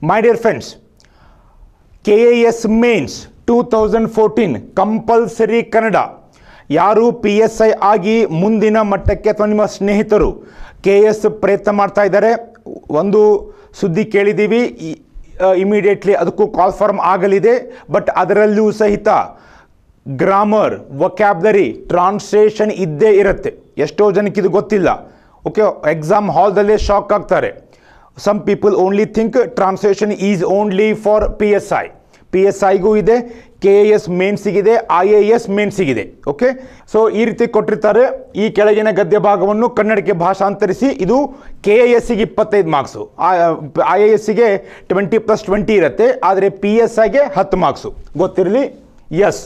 My dear friends K A S mains two thousand fourteen compulsory Kannada ಯಾರು P S I ಆಗಿ ಮುಂದಿನ ಮಟ್ಟಕ್ಕೆ ಅಥವಾ ನಿಮ್ಮ ಸ್ನೇಹಿತರು ಕೆ ಎಸ್ ಪ್ರಯತ್ನ ಮಾಡ್ತಾ ಇದ್ದಾರೆ ಒಂದು ಸುದ್ದಿ ಕೇಳಿದ್ದೀವಿ ಇಮಿಡಿಯೇಟ್ಲಿ ಅದಕ್ಕೂ ಕಾಲ್ ಫಾರ್ಮ್ ಆಗಲಿದೆ ಬಟ್ ಅದರಲ್ಲೂ ಸಹಿತ ಗ್ರಾಮರ್ ವೊಕ್ಯಾಬ್ಲರಿ ಟ್ರಾನ್ಸ್ಲೇಷನ್ ಇದ್ದೇ ಇರುತ್ತೆ ಎಷ್ಟೋ ಜನಕ್ಕೆ ಇದು ಗೊತ್ತಿಲ್ಲ ಓಕೆ ಎಕ್ಸಾಮ್ ಹಾಲ್ದಲ್ಲೇ ಶಾಕ್ ಆಗ್ತಾರೆ some people only think translation is only for P S I P S ಐಗೂ ಇದೆ ಕೆ ಎ ಎಸ್ ಮೇನ್ಸಿಗಿದೆ ಐ ಎ ಎಸ್ ಮೇನ್ಸಿಗಿದೆ ಓಕೆ ಸೊ ಈ ರೀತಿ ಕೊಟ್ಟಿರ್ತಾರೆ ಈ ಕೆಳಗಿನ ಗದ್ಯ ಭಾಗವನ್ನು ಕನ್ನಡಕ್ಕೆ ಭಾಷಾಂತರಿಸಿ ಇದು ಕೆ ಎ ಎಸ್ಸಿಗೆ ಇಪ್ಪತ್ತೈದು ಮಾರ್ಕ್ಸು ಐ ಎ ಎಸ್ಸಿಗೆ ಟ್ವೆಂಟಿ ಪ್ಲಸ್ ಟ್ವೆಂಟಿ ಇರುತ್ತೆ ಆದರೆ ಪಿ ಎಸ್ ಐಗೆ ಹತ್ತು ಮಾರ್ಕ್ಸು ಗೊತ್ತಿರಲಿ ಎಸ್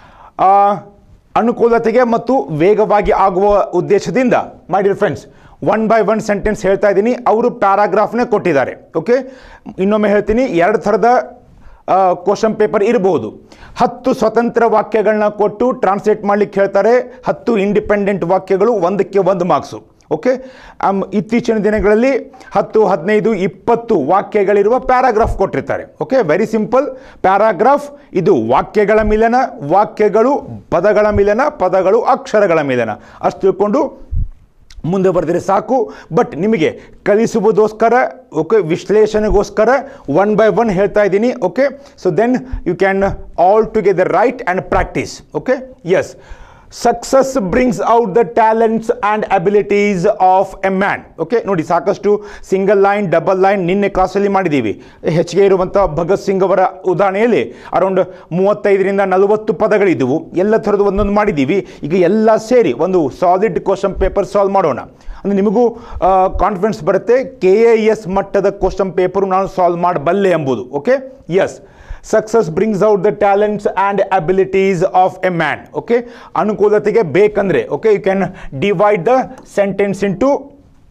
ಅನುಕೂಲತೆಗೆ ಮತ್ತು ವೇಗವಾಗಿ ಆಗುವ ಉದ್ದೇಶದಿಂದ my dear friends one by one sentence ಹೇಳ್ತಾ ಇದ್ದೀನಿ ಅವರು ಪ್ಯಾರಾಗ್ರಾಫ್ನೇ ಕೊಟ್ಟಿದ್ದಾರೆ ಓಕೆ ಇನ್ನೊಮ್ಮೆ ಹೇಳ್ತೀನಿ ಎರಡು ಥರದ ಕ್ವಶನ್ ಪೇಪರ್ ಇರಬಹುದು ಹತ್ತು ಸ್ವತಂತ್ರ ವಾಕ್ಯಗಳನ್ನ ಕೊಟ್ಟು ಟ್ರಾನ್ಸ್ಲೇಟ್ ಮಾಡ್ಲಿಕ್ಕೆ ಹೇಳ್ತಾರೆ ಹತ್ತು ಇಂಡಿಪೆಂಡೆಂಟ್ ವಾಕ್ಯಗಳು ಒಂದಕ್ಕೆ ಒಂದು ಮಾರ್ಕ್ಸು ಓಕೆ ಆಮ್, ಇತ್ತೀಚಿನ ದಿನಗಳಲ್ಲಿ ಹತ್ತು ಹದಿನೈದು ಇಪ್ಪತ್ತು ವಾಕ್ಯಗಳಿರುವ ಪ್ಯಾರಾಗ್ರಾಫ್ ಕೊಟ್ಟಿರ್ತಾರೆ ಓಕೆ ವೆರಿ ಸಿಂಪಲ್ ಪ್ಯಾರಾಗ್ರಾಫ್ ಇದು ವಾಕ್ಯಗಳ ಮಿಲನ ವಾಕ್ಯಗಳು ಪದಗಳ ಮಿಲನ ಪದಗಳು ಅಕ್ಷರಗಳ ಮಿಲನ ಅಷ್ಟು ತಿಳ್ಕೊಂಡು ಮುಂದೆ ಬರೆದರೆ ಸಾಕು ಬಟ್ ನಿಮಗೆ ಕಲಿಸುವುದೋಸ್ಕರ ಓಕೆ ವಿಶ್ಲೇಷಣೆಗೋಸ್ಕರ ಒನ್ ಬೈ ಒನ್ ಹೇಳ್ತಾ ಇದ್ದೀನಿ okay so then you can all together write and practice okay yes success brings out the talents and abilities of a man okay ನೋಡಿ ಸಾಕಷ್ಟು ಸಿಂಗಲ್ ಲೈನ್ ಡಬಲ್ ಲೈನ್ ನಿನ್ನೆ ಕ್ಲಾಸಲ್ಲಿ ಮಾಡಿದ್ದೀವಿ ಹೆಚ್ಚಿಗೆ ಇರುವಂಥ ಭಗತ್ ಸಿಂಗ್ ಅವರ ಉದಾಹರಣೆಯಲ್ಲಿ ಅರೌಂಡ್ ಮೂವತ್ತೈದರಿಂದ ನಲವತ್ತು ಪದಗಳಿದ್ದವು ಎಲ್ಲ ಥರದ್ದು ಒಂದೊಂದು ಮಾಡಿದ್ದೀವಿ ಈಗ ಎಲ್ಲ ಸೇರಿ ಒಂದು ಸಾಲಿಡ್ ಕ್ವಶನ್ ಪೇಪರ್ ಸಾಲ್ವ್ ಮಾಡೋಣ ಅಂದರೆ ನಿಮಗೂ ಕಾನ್ಫಿಡೆನ್ಸ್ ಬರುತ್ತೆ ಕೆ ಎ ಎಸ್ ಮಟ್ಟದ ಕ್ವಶನ್ ಪೇಪರು ನಾನು ಸಾಲ್ವ್ ಮಾಡಬಲ್ಲೆ ಎಂಬುದು okay yes success brings out the talents and abilities of a man okay ಅನುಕೂಲತೆಗೆ ಬೇಕಂದ್ರೆ okay you can divide the sentence into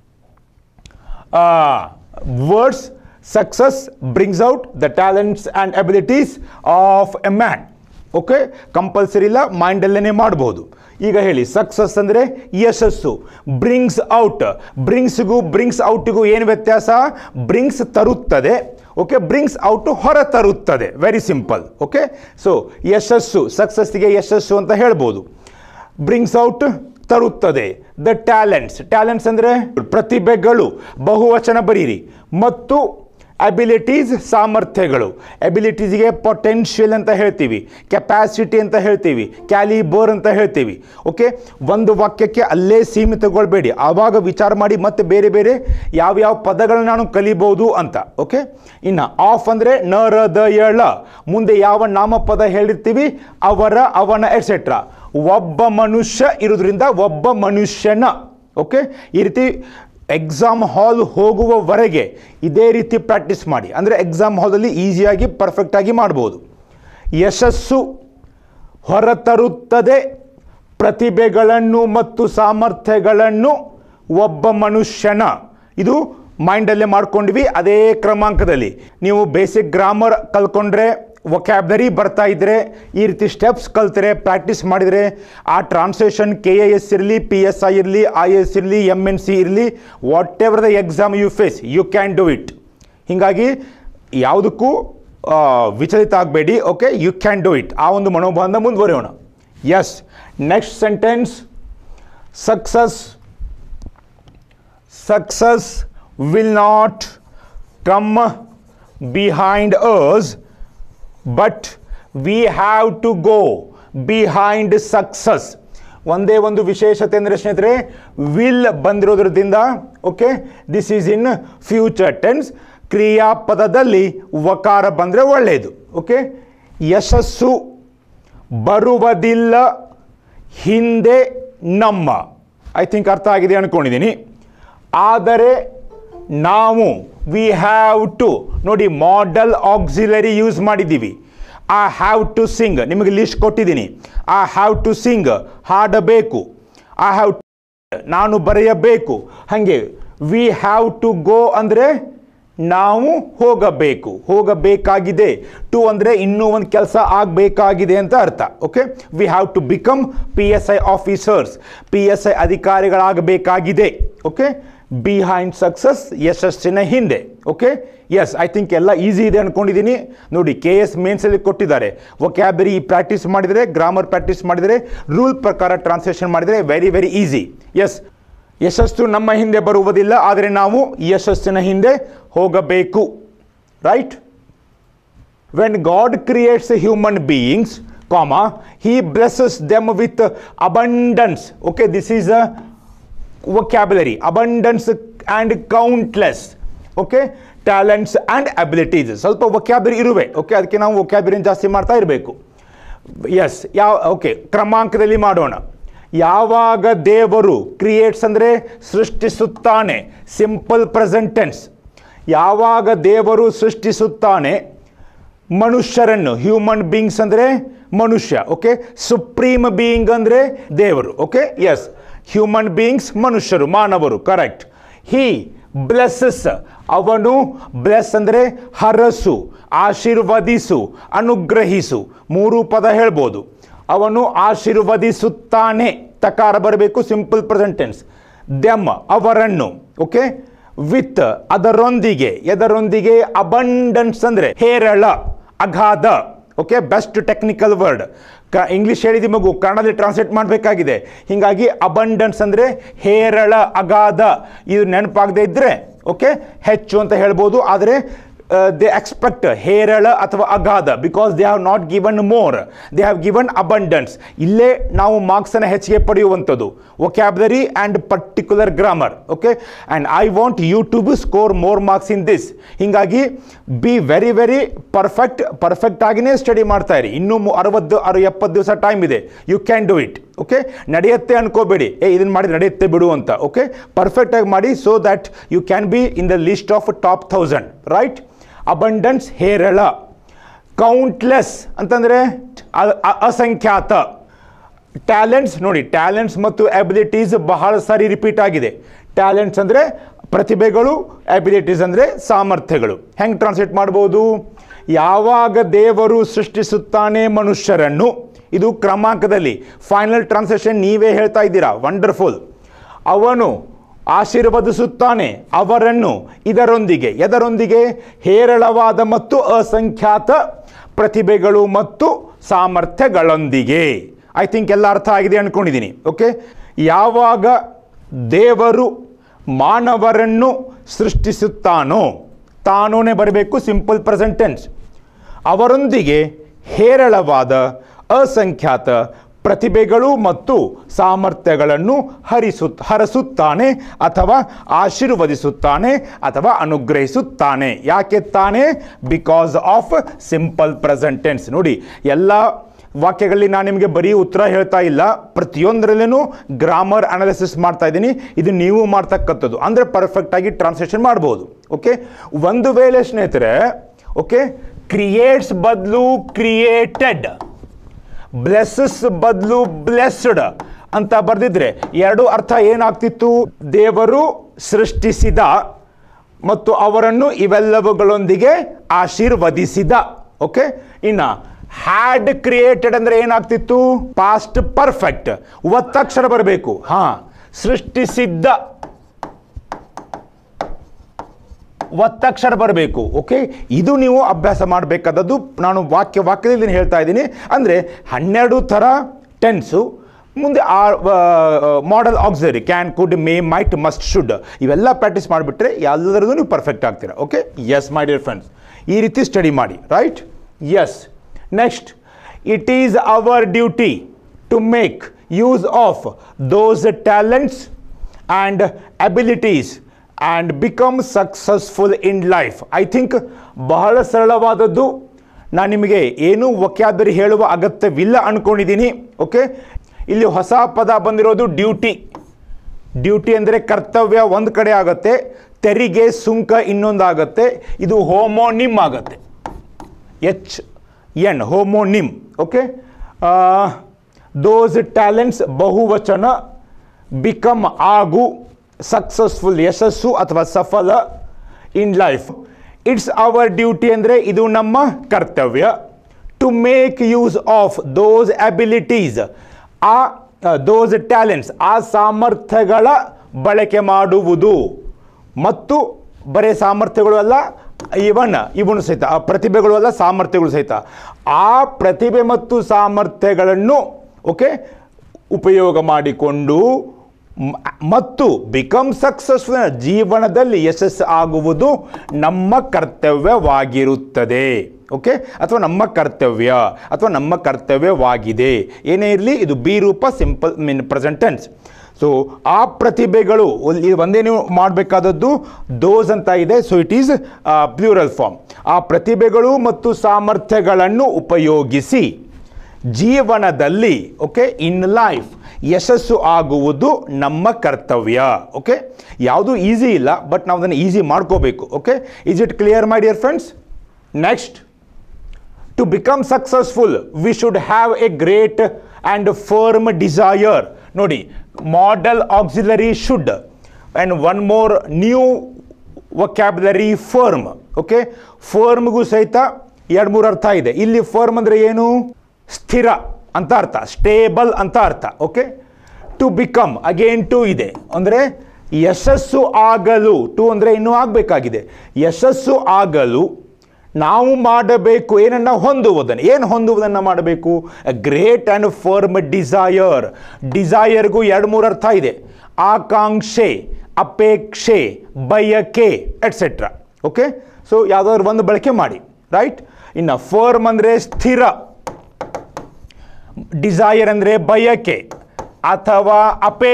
words success brings out the talents and abilities of a man okay compulsory ಇಲ್ಲ ಮೈಂಡಲ್ಲೇ ಮಾಡ್ಬೋದು ಈಗ ಹೇಳಿ success ಅಂದರೆ ಯಶಸ್ಸು brings out ಬ್ರಿಂಗ್ಸ್ಗೂ ಬ್ರಿಂಗ್ಸ್ ಔಟಿಗೂ ಏನು ವ್ಯತ್ಯಾಸ ಬ್ರಿಂಗ್ಸ್ ತರುತ್ತದೆ ಓಕೆ ಬ್ರಿಂಗ್ಸ್ ಔಟ್ ಹೊರ ತರುತ್ತದೆ ವೆರಿ ಸಿಂಪಲ್ ಓಕೆ ಸೊ ಯಶಸ್ಸು ಸಕ್ಸಸ್ಸಿಗೆ ಯಶಸ್ಸು ಅಂತ ಹೇಳ್ಬೋದು ಬ್ರಿಂಗ್ಸ್ ಔಟ್ ತರುತ್ತದೆ ದ ಟ್ಯಾಲೆಂಟ್ಸ್ ಟ್ಯಾಲೆಂಟ್ಸ್ ಅಂದರೆ ಪ್ರತಿಭೆಗಳು ಬಹುವಚನ ಬರೀರಿ ಮತ್ತು ಅಬಿಲಿಟೀಸ್ ಸಾಮರ್ಥ್ಯಗಳು ಅಬಿಲಿಟೀಸ್ಗೆ ಪೊಟೆನ್ಷಿಯಲ್ ಅಂತ ಹೇಳ್ತೀವಿ ಕೆಪಾಸಿಟಿ ಅಂತ ಹೇಳ್ತೀವಿ ಕ್ಯಾಲಿಬೋರ್ ಅಂತ ಹೇಳ್ತೀವಿ ಓಕೆ ಒಂದು ವಾಕ್ಯಕ್ಕೆ ಅಲ್ಲೇ ಸೀಮಿತಗೊಳ್ಬೇಡಿ ಆವಾಗ ವಿಚಾರ ಮಾಡಿ ಮತ್ತೆ ಬೇರೆ ಬೇರೆ ಯಾವ್ಯಾವ ಪದಗಳನ್ನ ನಾನು ಕಲಿಬೋದು ಅಂತ ಓಕೆ ಇನ್ನು ಆಫ್ ಅಂದರೆ ನ ರ ದ ಎಳ ಮುಂದೆ ಯಾವ ನಾಮಪದ ಹೇಳಿರ್ತೀವಿ ಅವರ ಅವನ ಎಟ್ಸೆಟ್ರಾ ಒಬ್ಬ ಮನುಷ್ಯ ಇರೋದ್ರಿಂದ ಒಬ್ಬ ಮನುಷ್ಯನ ಓಕೆ ಈ ರೀತಿ ಎಕ್ಸಾಮ್ ಹಾಲ್ ಹೋಗುವವರೆಗೆ ಇದೇ ರೀತಿ ಪ್ರಾಕ್ಟೀಸ್ ಮಾಡಿ ಅಂದರೆ ಎಕ್ಸಾಮ್ ಹಾಲಲ್ಲಿ ಈಸಿಯಾಗಿ ಪರ್ಫೆಕ್ಟಾಗಿ ಮಾಡ್ಬೋದು ಯಶಸ್ಸು ಹೊರತರುತ್ತದೆ ಪ್ರತಿಭೆಗಳನ್ನು ಮತ್ತು ಸಾಮರ್ಥ್ಯಗಳನ್ನು ಒಬ್ಬ ಮನುಷ್ಯನ ಇದು ಮೈಂಡಲ್ಲೇ ಮಾಡ್ಕೊಂಡ್ವಿ ಅದೇ ಕ್ರಮಾಂಕದಲ್ಲಿ ನೀವು ಬೇಸಿಕ್ ಗ್ರಾಮರ್ ಕಲ್ತ್ಕೊಂಡ್ರೆ ವೊಕ್ಯಾಬ್ಲರಿ ಬರ್ತಾ ಇದ್ದರೆ ಈ ರೀತಿ ಸ್ಟೆಪ್ಸ್ ಕಲ್ತರೆ ಪ್ರಾಕ್ಟೀಸ್ ಮಾಡಿದರೆ ಆ ಟ್ರಾನ್ಸ್ಲೇಷನ್ ಕೆ ಎ ಎಸ್ ಇರಲಿ ಪಿ ಎಸ್ ಐ ಇರಲಿ ಐ ಎಸ್ ಇರಲಿ ಎಮ್ ಎನ್ ಸಿ ಇರಲಿ whatever the exam you face you can do it ಹೀಗಾಗಿ ಯಾವುದಕ್ಕೂ ಆ, ವಿಚಲಿತ ಆಗಬೇಡಿ okay you can do it ಆ ಒಂದು ಮನೋಭಾವದಿಂದ ಮುಂದುವರಿಯೋಣ yes next sentence success success will not come behind us but we have to go behind success ಒಂದೇ ಒಂದು ವಿಶೇಷತೆ ಅಂದರೆ ಸ್ನೇಹಿತರೆ ವಿಲ್ ಬಂದಿರೋದ್ರದಿಂದ okay this is in future tense ಕ್ರಿಯಾಪದದಲ್ಲಿ ವಕಾರ ಬಂದರೆ ಒಳ್ಳೆಯದು ಓಕೆ ಯಶಸ್ಸು ಬರುವುದಿಲ್ಲ ಹಿಂದೆ ನಮ್ಮ ಐ ಥಿಂಕ್ ಅರ್ಥ ಆಗಿದೆ ಅನ್ಕೊಂಡಿದ್ದೀನಿ ಆದರೆ ನಾವು ವಿ ಹ್ಯಾವ್ ಟು ನೋಡಿ ಮಾಡೆಲ್ ಆಕ್ಸಿಲರಿ ಯೂಸ್ ಮಾಡಿದ್ದೀವಿ ಐ ಹ್ಯಾವ್ ಟು ಸಿಂಗ್ ನಿಮಗೆ ಲಿಸ್ಟ್ ಕೊಟ್ಟಿದ್ದೀನಿ ಐ ಹ್ಯಾವ್ ಟು ಸಿಂಗ್ ಹಾಡಬೇಕು ಐ ಹ್ಯಾವ್ ನಾನು ಬರೆಯಬೇಕು ಹಾಗೆ ವಿ ಹ್ಯಾವ್ ಟು ಗೋ ಅಂದರೆ ನಾವು ಹೋಗಬೇಕು ಹೋಗಬೇಕಾಗಿದೆ ಟು ಅಂದರೆ ಇನ್ನೂ ಒಂದು ಕೆಲಸ ಆಗಬೇಕಾಗಿದೆ ಅಂತ ಅರ್ಥ okay we have to become P S I officers P S I ಅಧಿಕಾರಿಗಳಾಗಬೇಕಾಗಿದೆ ಓಕೆ ಬಿಹೈಂಡ್ ಸಕ್ಸಸ್ ಯಶಸ್ಸಿನ ಹಿಂದೆ ಓಕೆ ಎಸ್ ಐ ಥಿಂಕ್ ಎಲ್ಲ ಈಸಿ ಇದೆ ಅನ್ಕೊಂಡಿದ್ದೀನಿ ನೋಡಿ ಕೆ ಎಸ್ ಮೇನ್ಸಲ್ಲಿ ಕೊಟ್ಟಿದ್ದಾರೆ ವೊಕ್ಯಾಬರಿ ಪ್ರಾಕ್ಟೀಸ್ ಮಾಡಿದರೆ ಗ್ರಾಮರ್ ಪ್ರಾಕ್ಟೀಸ್ ಮಾಡಿದರೆ ರೂಲ್ ಪ್ರಕಾರ ಟ್ರಾನ್ಸ್ಲೇಷನ್ ಮಾಡಿದರೆ ವೆರಿ ವೆರಿ ಈಸಿ ಎಸ್ ಯಶಸ್ಸು ನಮ್ಮ ಹಿಂದೆ ಬರುವುದಿಲ್ಲ ಆದರೆ ನಾವು ಯಶಸ್ಸಿನ ಹಿಂದೆ ಹೋಗಬೇಕು right when god creates human beings comma he blesses them with abundance okay this is a vocabulary abundance and countless okay talents and abilities ಸ್ವಲ್ಪ vocabulary ಇರುವೆ ಓಕೆ ಅದಕ್ಕೆ ನಾವು vocabulary ಜಾಸ್ತಿ ಮಾಡ್ತಾ ಇರಬೇಕು ಎಸ್ ಯಾವ ಓಕೆ ಕ್ರಮಾಂಕದಲ್ಲಿ ಮಾಡೋಣ ಯಾವಾಗ ದೇವರು ಕ್ರಿಯೇಟ್ಸ್ ಅಂದರೆ ಸೃಷ್ಟಿಸುತ್ತಾನೆ ಸಿಂಪಲ್ ಪ್ರೆಸೆಂಟೆನ್ಸ್ ಯಾವಾಗ ದೇವರು ಸೃಷ್ಟಿಸುತ್ತಾನೆ ಮನುಷ್ಯರನ್ನು ಹ್ಯೂಮನ್ ಬೀಯಿಂಗ್ಸ್ ಅಂದರೆ ಮನುಷ್ಯ ಓಕೆ ಸುಪ್ರೀಮ್ ಬೀಯಿಂಗ್ ಅಂದರೆ ದೇವರು ಓಕೆ ಎಸ್ ಹ್ಯೂಮನ್ ಬೀಯಿಂಗ್ಸ್ ಮನುಷ್ಯರು ಮಾನವರು ಕರೆಕ್ಟ್ ಹಿ ಬ್ಲೆಸ್ಸಸ್ ಅವನು ಬ್ಲೆಸ್ ಅಂದರೆ ಹರಸು ಆಶೀರ್ವದಿಸು ಅನುಗ್ರಹಿಸು ಮೂರು ಪದ ಹೇಳ್ಬೋದು ಅವನು ಆಶೀರ್ವದಿಸುತ್ತಾನೆ ತಕಾರ ಬರಬೇಕು ಸಿಂಪಲ್ ಪ್ರೆಸೆಂಟೆನ್ಸ್ ದೆಮ್ ಅವರನ್ನು ಓಕೆ ವಿತ್ ಅದರೊಂದಿಗೆ ಎದರೊಂದಿಗೆ ಅಬಂಡನ್ಸ್ ಅಂದರೆ ಹೇರಳ ಅಗಾಧ ಓಕೆ ಬೆಸ್ಟ್ ಟೆಕ್ನಿಕಲ್ ವರ್ಡ್ ಕ ಇಂಗ್ಲೀಷ್ ಹೇಳಿದ ಮಗು ಕನ್ನಡದಲ್ಲಿ ಟ್ರಾನ್ಸ್ಲೇಟ್ ಮಾಡಬೇಕಾಗಿದೆ ಹೀಗಾಗಿ ಅಬಂಡನ್ಸ್ ಅಂದರೆ ಹೇರಳ ಅಗಾಧ ಇದು ನೆನಪಾಗದೇ ಇದ್ದರೆ ಓಕೆ ಹೆಚ್ಚು ಅಂತ ಹೇಳ್ಬೋದು ಆದರೆ ದೇ ಎಕ್ಸ್ಪೆಕ್ಟ್ ಹೇರಳ ಅಥವಾ ಅಗಾಧ because they have not given more they have given abundance ಇಲ್ಲೇ ನಾವು ಮಾರ್ಕ್ಸನ್ನು ಹೆಚ್ಚಿಗೆ ಪಡೆಯುವಂಥದ್ದು vocabulary and particular grammar okay and I want you to be score more marks in this ಹೀಗಾಗಿ be very very perfect perfect ಆಗಿನೇ study ಮಾಡ್ತಾ ಇರಿ ಇನ್ನೂ ಮು- ಅರವತ್ತು ಅರು ಎಪ್ಪತ್ತು ದಿವಸ ಟೈಮ್ ಇದೆ you can do it okay ನಡೆಯುತ್ತೆ ಅನ್ಕೋಬೇಡಿ ಏ ಇದನ್ನು ಮಾಡಿ ನಡೆಯುತ್ತೆ ಬಿಡು ಅಂತ ಓಕೆ ಪರ್ಫೆಕ್ಟಾಗಿ ಮಾಡಿ so that you can be in the list of top thousand right abundance ಹೇರಳ ಕೌಂಟ್ಲೆಸ್ ಅಂತಂದರೆ ಅ- ಅ- ಅಸಂಖ್ಯಾತ ಟ್ಯಾಲೆಂಟ್ಸ್ ನೋಡಿ ಟ್ಯಾಲೆಂಟ್ಸ್ ಮತ್ತು ಅಬಿಲಿಟೀಸ್ ಬಹಳ ಸಾರಿ ರಿಪೀಟ್ ಆಗಿದೆ ಟ್ಯಾಲೆಂಟ್ಸ್ ಅಂದರೆ ಪ್ರತಿಭೆಗಳು ಅಬಿಲಿಟೀಸ್ ಅಂದರೆ ಸಾಮರ್ಥ್ಯಗಳು ಹೆಂಗೆ ಟ್ರಾನ್ಸ್ಲೇಟ್ ಮಾಡ್ಬೋದು ಯಾವಾಗ ದೇವರು ಸೃಷ್ಟಿಸುತ್ತಾನೆ ಮನುಷ್ಯರನ್ನು ಇದು ಕ್ರಮಾಂಕದಲ್ಲಿ ಫೈನಲ್ ಟ್ರಾನ್ಸ್ಲೇಷನ್ ನೀವೇ ಹೇಳ್ತಾ ಇದ್ದೀರಾ ವಂಡರ್ಫುಲ್ ಅವನು ಆಶೀರ್ವದಿಸುತ್ತಾನೆ ಅವರನ್ನು ಇದರೊಂದಿಗೆ ಎದರೊಂದಿಗೆ ಹೇರಳವಾದ ಮತ್ತು ಅಸಂಖ್ಯಾತ ಪ್ರತಿಭೆಗಳು ಮತ್ತು ಸಾಮರ್ಥ್ಯಗಳೊಂದಿಗೆ ಐ ಥಿಂಕ್ ಎಲ್ಲ ಅರ್ಥ ಆಗಿದೆ ಅಂದ್ಕೊಂಡಿದ್ದೀನಿ ಓಕೆ ಯಾವಾಗ ದೇವರು ಮಾನವರನ್ನು ಸೃಷ್ಟಿಸುತ್ತಾನೋ ತಾನೋನೇ ಬರಬೇಕು ಸಿಂಪಲ್ ಪ್ರೆಸೆಂಟೆನ್ಸ್ ಅವರೊಂದಿಗೆ ಹೇರಳವಾದ ಅಸಂಖ್ಯಾತ ಪ್ರತಿಭೆಗಳು ಮತ್ತು ಸಾಮರ್ಥ್ಯಗಳನ್ನು ಹರಿಸು ಹರಸುತ್ತಾನೆ ಅಥವಾ ಆಶೀರ್ವದಿಸುತ್ತಾನೆ ಅಥವಾ ಅನುಗ್ರಹಿಸುತ್ತಾನೆ ಯಾಕೆ ತಾನೆ ಬಿಕಾಸ್ ಆಫ್ ಸಿಂಪಲ್ ಪ್ರೆಸೆಂಟೆನ್ಸ್ ನೋಡಿ ಎಲ್ಲ ವಾಕ್ಯಗಳಲ್ಲಿ ನಾನು ನಿಮಗೆ ಬರೀ ಉತ್ತರ ಹೇಳ್ತಾ ಇಲ್ಲ ಪ್ರತಿಯೊಂದರಲ್ಲೂ ಗ್ರಾಮರ್ ಅನಾಲಿಸಿಸ್ ಮಾಡ್ತಾ ಇದ್ದೀನಿ ಇದು ನೀವು ಮಾಡ್ತಕ್ಕಂಥದ್ದು ಅಂದರೆ ಪರ್ಫೆಕ್ಟಾಗಿ ಟ್ರಾನ್ಸ್ಲೇಷನ್ ಮಾಡ್ಬೋದು ಓಕೆ ಒಂದು ವೇಳೆ ಸ್ನೇಹಿತರೆ ಓಕೆ ಕ್ರಿಯೇಟ್ಸ್ ಬದಲು ಕ್ರಿಯೇಟೆಡ್ ಬ್ಲೆಸ್ಸಸ್ ಬದಲು ಬ್ಲೆಸ್ಡ್ ಅಂತ ಬರೆದಿದ್ರೆ ಎರಡು ಅರ್ಥ ಏನಾಗ್ತಿತ್ತು ದೇವರು ಸೃಷ್ಟಿಸಿದ ಮತ್ತು ಅವರನ್ನು ಇವೆಲ್ಲವುಗಳೊಂದಿಗೆ ಆಶೀರ್ವದಿಸಿದ ಓಕೆ ಇನ್ನ ಹ್ಯಾಡ್ ಕ್ರಿಯೇಟೆಡ್ ಅಂದ್ರೆ ಏನಾಗ್ತಿತ್ತು ಪಾಸ್ಟ್ ಪರ್ಫೆಕ್ಟ್ ಒತ್ತಕ್ಷರ ಬರಬೇಕು ಹಾ ಸೃಷ್ಟಿಸಿದ್ದ ಒತ್ತಕ್ಷರ ಬರಬೇಕು ಓಕೆ ಇದು ನೀವು ಅಭ್ಯಾಸ ಮಾಡಬೇಕಾದದ್ದು ನಾನು ವಾಕ್ಯ ವಾಕ್ಯದಲ್ಲಿ ಇದನ್ನ ಹೇಳ್ತಾ ಇದ್ದೀನಿ ಅಂದರೆ ಹನ್ನೆರಡು ಥರ ಟೆನ್ಸು ಮುಂದೆ ಆ modal auxiliary can could may might must should ಇವೆಲ್ಲ ಪ್ರಾಕ್ಟೀಸ್ ಮಾಡಿಬಿಟ್ರೆ ಎಲ್ಲರದ್ದು ನೀವು ಪರ್ಫೆಕ್ಟ್ ಆಗ್ತೀರಾ okay yes my dear friends ಈ ರೀತಿ ಸ್ಟಡಿ ಮಾಡಿ right yes next it is our duty to make use of those talents and abilities and become successful in life I think ಬಹಳ ಸರಳವಾದದ್ದು ನಾನು ನಿಮಗೆ ಏನೂ ವಕ್ಯಾಬರಿ ಹೇಳುವ ಅಗತ್ಯವಿಲ್ಲ ಅಂದ್ಕೊಂಡಿದ್ದೀನಿ ಓಕೆ ಇಲ್ಲಿ ಹೊಸ ಪದ ಬಂದಿರೋದು ಡ್ಯೂಟಿ ಡ್ಯೂಟಿ ಅಂದರೆ ಕರ್ತವ್ಯ ಒಂದು ಕಡೆ ಆಗುತ್ತೆ ತೆರಿಗೆ ಸುಂಕ ಇನ್ನೊಂದು ಆಗುತ್ತೆ ಇದು ಹೋಮೋನಿಮ್ ಆಗುತ್ತೆ H N homonym okay those talents ಬಹುವಚನ ಬಿಕಮ್ ಆಗು ಸಕ್ಸಸ್ಫುಲ್ ಯಶಸ್ಸು ಅಥವಾ ಸಫಲ in life it's our duty ಅಂದರೆ ಇದು ನಮ್ಮ ಕರ್ತವ್ಯ to make use of those abilities ಆ ದೋಸ್ ಟ್ಯಾಲೆಂಟ್ಸ್ ಆ ಸಾಮರ್ಥ್ಯಗಳ ಬಳಕೆ ಮಾಡುವುದು ಮತ್ತು ಬರೀ ಸಾಮರ್ಥ್ಯಗಳು ಅಲ್ಲ ಇವನ್ ಇವನು ಸಹಿತ ಆ ಪ್ರತಿಭೆಗಳು ಅಲ್ಲ ಸಾಮರ್ಥ್ಯಗಳು ಸಹಿತ ಆ ಪ್ರತಿಭೆ ಮತ್ತು ಸಾಮರ್ಥ್ಯಗಳನ್ನು ಓಕೆ ಉಪಯೋಗ ಮಾಡಿಕೊಂಡು ಮ- ಮತ್ತು ಬಿಕಮ್ ಸಕ್ಸಸ್ಫುಲ್ ಜೀವನದಲ್ಲಿ ಯಶಸ್ಸು ಆಗುವುದು ನಮ್ಮ ಕರ್ತವ್ಯವಾಗಿರುತ್ತದೆ ಓಕೆ ಅಥವಾ ನಮ್ಮ ಕರ್ತವ್ಯ ಅಥವಾ ನಮ್ಮ ಕರ್ತವ್ಯವಾಗಿದೆ ಏನೇ ಇರಲಿ ಇದು ಬಿ ರೂಪ ಸಿಂಪಲ್ ಮೀನ್ ಪ್ರೆಸೆಂಟೆನ್ಸ್ ಸೊ ಆ ಪ್ರತಿಭೆಗಳು ಇಲ್ಲಿ ಒಂದೇ ನೀವು ಮಾಡಬೇಕಾದದ್ದು ದೋಸ್ ಅಂತ ಇದೆ so it is plural form ಆ ಪ್ರತಿಭೆಗಳು ಮತ್ತು ಸಾಮರ್ಥ್ಯಗಳನ್ನು ಉಪಯೋಗಿಸಿ ಜೀವನದಲ್ಲಿ ಓಕೆ ಇನ್ ಲೈಫ್ ಯಶಸ್ಸು ಆಗುವುದು ನಮ್ಮ ಕರ್ತವ್ಯ ಓಕೆ ಯಾವುದು ಈಸಿ ಇಲ್ಲ ಬಟ್ ನಾವು ಅದನ್ನು ಈಸಿ ಮಾಡ್ಕೋಬೇಕು okay is it clear my dear friends next to become successful we should have a great and firm desire ನೋಡಿ model auxiliary should and one more new vocabulary firm okay ಫರ್ಮ್ಗೂ ಸಹಿತ ಎರಡು ಮೂರು ಅರ್ಥ ಇದೆ ಇಲ್ಲಿ ಫರ್ಮ್ ಅಂದರೆ ಏನು ಸ್ಥಿರ ಅಂತ ಅರ್ಥ ಸ್ಟೇಬಲ್ ಅಂತ ಅರ್ಥ okay to become again to ಇದೆ ಅಂದರೆ ಯಶಸ್ಸು ಆಗಲು ಟು ಅಂದರೆ ಇನ್ನೂ ಆಗಬೇಕಾಗಿದೆ ಯಶಸ್ಸು ಆಗಲು ನಾವು ಮಾಡಬೇಕು ಏನನ್ನ ಹೊಂದುವುದನ್ನು ಏನು ಹೊಂದುವುದನ್ನು ಮಾಡಬೇಕು ಗ್ರೇಟ್ ಆ್ಯಂಡ್ ಫರ್ಮ್ ಡಿಸೈರ್ ಡಿಸೈರ್ಗೂ ಎರಡು ಮೂರು ಅರ್ಥ ಇದೆ ಆಕಾಂಕ್ಷೆ ಅಪೇಕ್ಷೆ ಬಯಕೆ ಎಟ್ಸೆಟ್ರಾ ಓಕೆ ಸೊ ಯಾವುದಾದ್ರು ಒಂದು ಬಳಕೆ ಮಾಡಿ ರೈಟ್ ಇನ್ನು ಫರ್ಮ್ ಅಂದರೆ ಸ್ಥಿರ ಡಿಸೈರ್ ಅಂದರೆ ಬಯಕೆ ಅಥವಾ ಅಪೇಕ್ಷೆ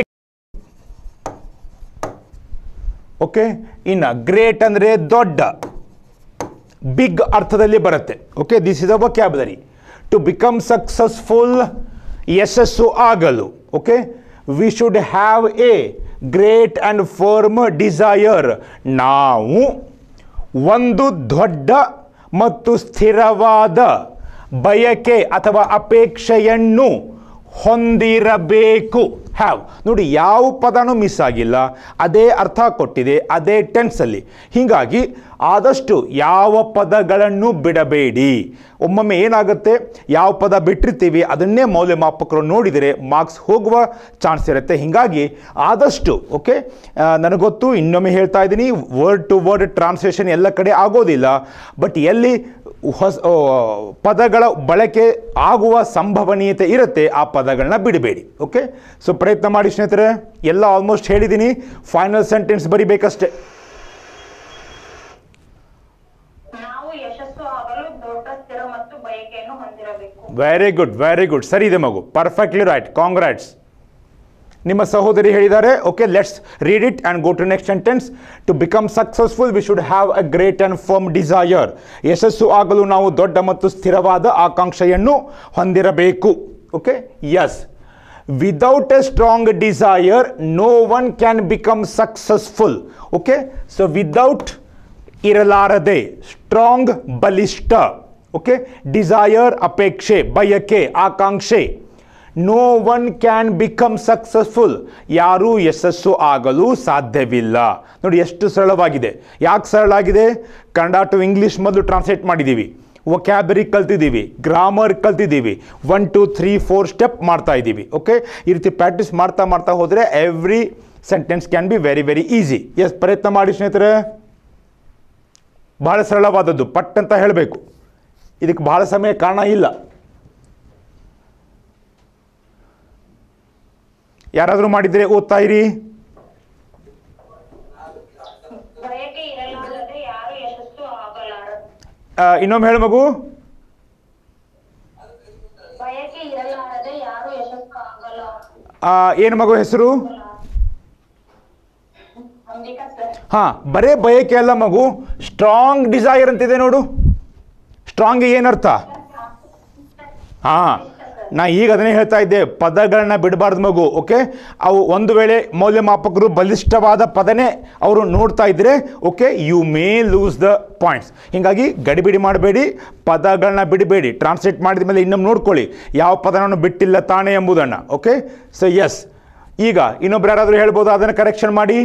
ಓಕೆ ಇನ್ನು ಗ್ರೇಟ್ ಅಂದರೆ ದೊಡ್ಡ ಬಿಗ್ ಅರ್ಥದಲ್ಲಿ ಬರುತ್ತೆ okay this is a vocabulary to become successful ಯಶಸ್ಸು ಆಗಲು okay we should have a great and firm desire ನಾವು ಒಂದು ದೊಡ್ಡ ಮತ್ತು ಸ್ಥಿರವಾದ ಬಯಕೆ ಅಥವಾ ಅಪೇಕ್ಷೆಯನ್ನು ಹೊಂದಿರಬೇಕು ಹ್ಯಾವ್ ನೋಡಿ ಯಾವ ಪದನೂ ಮಿಸ್ ಆಗಿಲ್ಲ ಅದೇ ಅರ್ಥ ಕೊಟ್ಟಿದೆ ಅದೇ ಟೆನ್ಸಲ್ಲಿ ಹೀಗಾಗಿ ಆದಷ್ಟು ಯಾವ ಪದಗಳನ್ನು ಬಿಡಬೇಡಿ ಒಮ್ಮೊಮ್ಮೆ ಏನಾಗುತ್ತೆ ಯಾವ ಪದ ಬಿಟ್ಟಿರ್ತೀವಿ ಅದನ್ನೇ ಮೌಲ್ಯಮಾಪಕರು ನೋಡಿದರೆ ಮಾರ್ಕ್ಸ್ ಹೋಗುವ ಚಾನ್ಸ್ ಇರುತ್ತೆ ಹೀಗಾಗಿ ಆದಷ್ಟು ಓಕೆ ನನಗೊತ್ತು ಇನ್ನೊಮ್ಮೆ ಹೇಳ್ತಾ ಇದ್ದೀನಿ ವರ್ಡ್ ಟು ವರ್ಡ್ ಟ್ರಾನ್ಸ್ಲೇಷನ್ ಎಲ್ಲ ಕಡೆ ಆಗೋದಿಲ್ಲ ಬಟ್ ಎಲ್ಲಿ ಹೊಸ ಆ, ಪದಗಳ ಬಳಕೆ ಆಗುವ ಸಂಭವನೀಯತೆ ಇರುತ್ತೆ ಆ ಪದಗಳನ್ನ ಬಿಡಬೇಡಿ ಓಕೆ ಸೊ ಪ್ರಯತ್ನ ಮಾಡಿ ಸ್ನೇಹಿತರೆ ಎಲ್ಲ ಆಲ್ಮೋಸ್ಟ್ ಹೇಳಿದ್ದೀನಿ ಫೈನಲ್ ಸೆಂಟೆನ್ಸ್ ಬರಿಬೇಕಷ್ಟೇ ನಾವು ಯಶಸ್ಸು ಆಗಲು ದೊಡ್ಡ ಸ್ಥಿರ ಮತ್ತು ಬಯಕೆಯನ್ನು ಹೊಂದಿರಬೇಕು ವೆರಿ ಗುಡ್ ವೆರಿ ಗುಡ್ ಸರಿ ಇದೆ ಮಗು ಪರ್ಫೆಕ್ಟ್ಲಿ ರೈಟ್ ಕಾಂಗ್ರಾಟ್ಸ್ ನಿಮ್ಮ ಸಹೋದರಿ ಹೇಳಿದ್ದಾರೆ okay let's read it and go to next sentence to become successful we should have a great and firm desire ಯಶಸ್ಸು ಆಗಲು ನಾವು ದೊಡ್ಡ ಮತ್ತು ಸ್ಥಿರವಾದ ಆಕಾಂಕ್ಷೆಯನ್ನು ಹೊಂದಿರಬೇಕು okay yes without a strong desire no one can become successful okay so without ಇರಲಾರದೆ strong ಬಲಿಷ್ಠ ಓಕೆ ಡಿಸೈರ್ ಅಪೇಕ್ಷೆ ಬಯಕೆ ಆಕಾಂಕ್ಷೆ no one can become successful ಯಾರೂ ಯಶಸ್ಸು ಆಗಲು ಸಾಧ್ಯವಿಲ್ಲ ನೋಡಿ ಎಷ್ಟು ಸರಳವಾಗಿದೆ ಯಾಕೆ ಸರಳ ಆಗಿದೆ ಕನ್ನಡ ಟು ಇಂಗ್ಲೀಷ್ ಮೊದಲು ಟ್ರಾನ್ಸ್ಲೇಟ್ ಮಾಡಿದ್ದೀವಿ ವೊಕ್ಯಾಬರಿ ಕಲ್ತಿದ್ದೀವಿ ಗ್ರಾಮರ್ ಕಲ್ತಿದ್ದೀವಿ one two three four step ಮಾಡ್ತಾ ಇದ್ದೀವಿ ಓಕೆ ಈ ರೀತಿ ಪ್ರಾಕ್ಟೀಸ್ ಮಾಡ್ತಾ ಮಾಡ್ತಾ ಹೋದರೆ every sentence can be very very easy yes ಪ್ರಯತ್ನ ಮಾಡಿ ಸ್ನೇಹಿತರೆ ಬಹಳ ಸರಳವಾದದ್ದು ಪಟ್ ಅಂತ ಹೇಳಬೇಕು ಇದಕ್ಕೆ ಬಹಳ ಸಮಯ ಕಾರಣ ಇಲ್ಲ ಯಾರಾದರೂ ಮಾಡಿದರೆ ಓದ್ತಾ ಇರಿ ಬಯಕೆ ಇರಲಾರದೆ ಯಾರು ಯಶಸ್ಸು ಆಗಲಾರ ಆ, ಇನ್ನೊಮ್ಮೆ ಹೇಳು ಮಗು ಬಯಕೆ ಇರಲಾರದೆ ಯಾರು ಯಶಸ್ಸು ಆಗಲ್ಲ ಆ, ಏನು ಮಗು ಹೆಸರು ಅಂಬಿಕಾ ಸರ್ ಹಾಂ ಬರೇ ಬಯಕೆ ಅಲ್ಲ ಮಗು ಸ್ಟ್ರಾಂಗ್ ಡಿಸೈರ್ ಅಂತಿದೆ ನೋಡು ಸ್ಟ್ರಾಂಗ್ ಏನರ್ಥ ಹಾಂ ನಾ ಈಗ ಅದನ್ನೇ ಹೇಳ್ತಾ ಇದ್ದೆ ಪದಗಳನ್ನ ಬಿಡಬಾರ್ದು ಮಗು ಓಕೆ ಅವು ಒಂದು ವೇಳೆ ಮೌಲ್ಯಮಾಪಕರು ಬಲಿಷ್ಠವಾದ ಪದನೇ ಅವರು ನೋಡ್ತಾ ಇದ್ದರೆ okay you may lose the points ಹೀಗಾಗಿ ಗಡಿಬಿಡಿ ಮಾಡಬೇಡಿ ಪದಗಳನ್ನ ಬಿಡಬೇಡಿ ಟ್ರಾನ್ಸ್ಲೇಟ್ ಮಾಡಿದ ಮೇಲೆ ಇನ್ನೊಮ್ಮೆ ನೋಡ್ಕೊಳ್ಳಿ ಯಾವ ಪದನವನ್ನು ಬಿಟ್ಟಿಲ್ಲ ತಾನೇ ಎಂಬುದನ್ನು ಓಕೆ ಸೊ ಎಸ್ ಈಗ ಇನ್ನೊಬ್ರು ಯಾರಾದರೂ ಹೇಳ್ಬೋದು ಅದನ್ನು ಕರೆಕ್ಷನ್ ಮಾಡಿ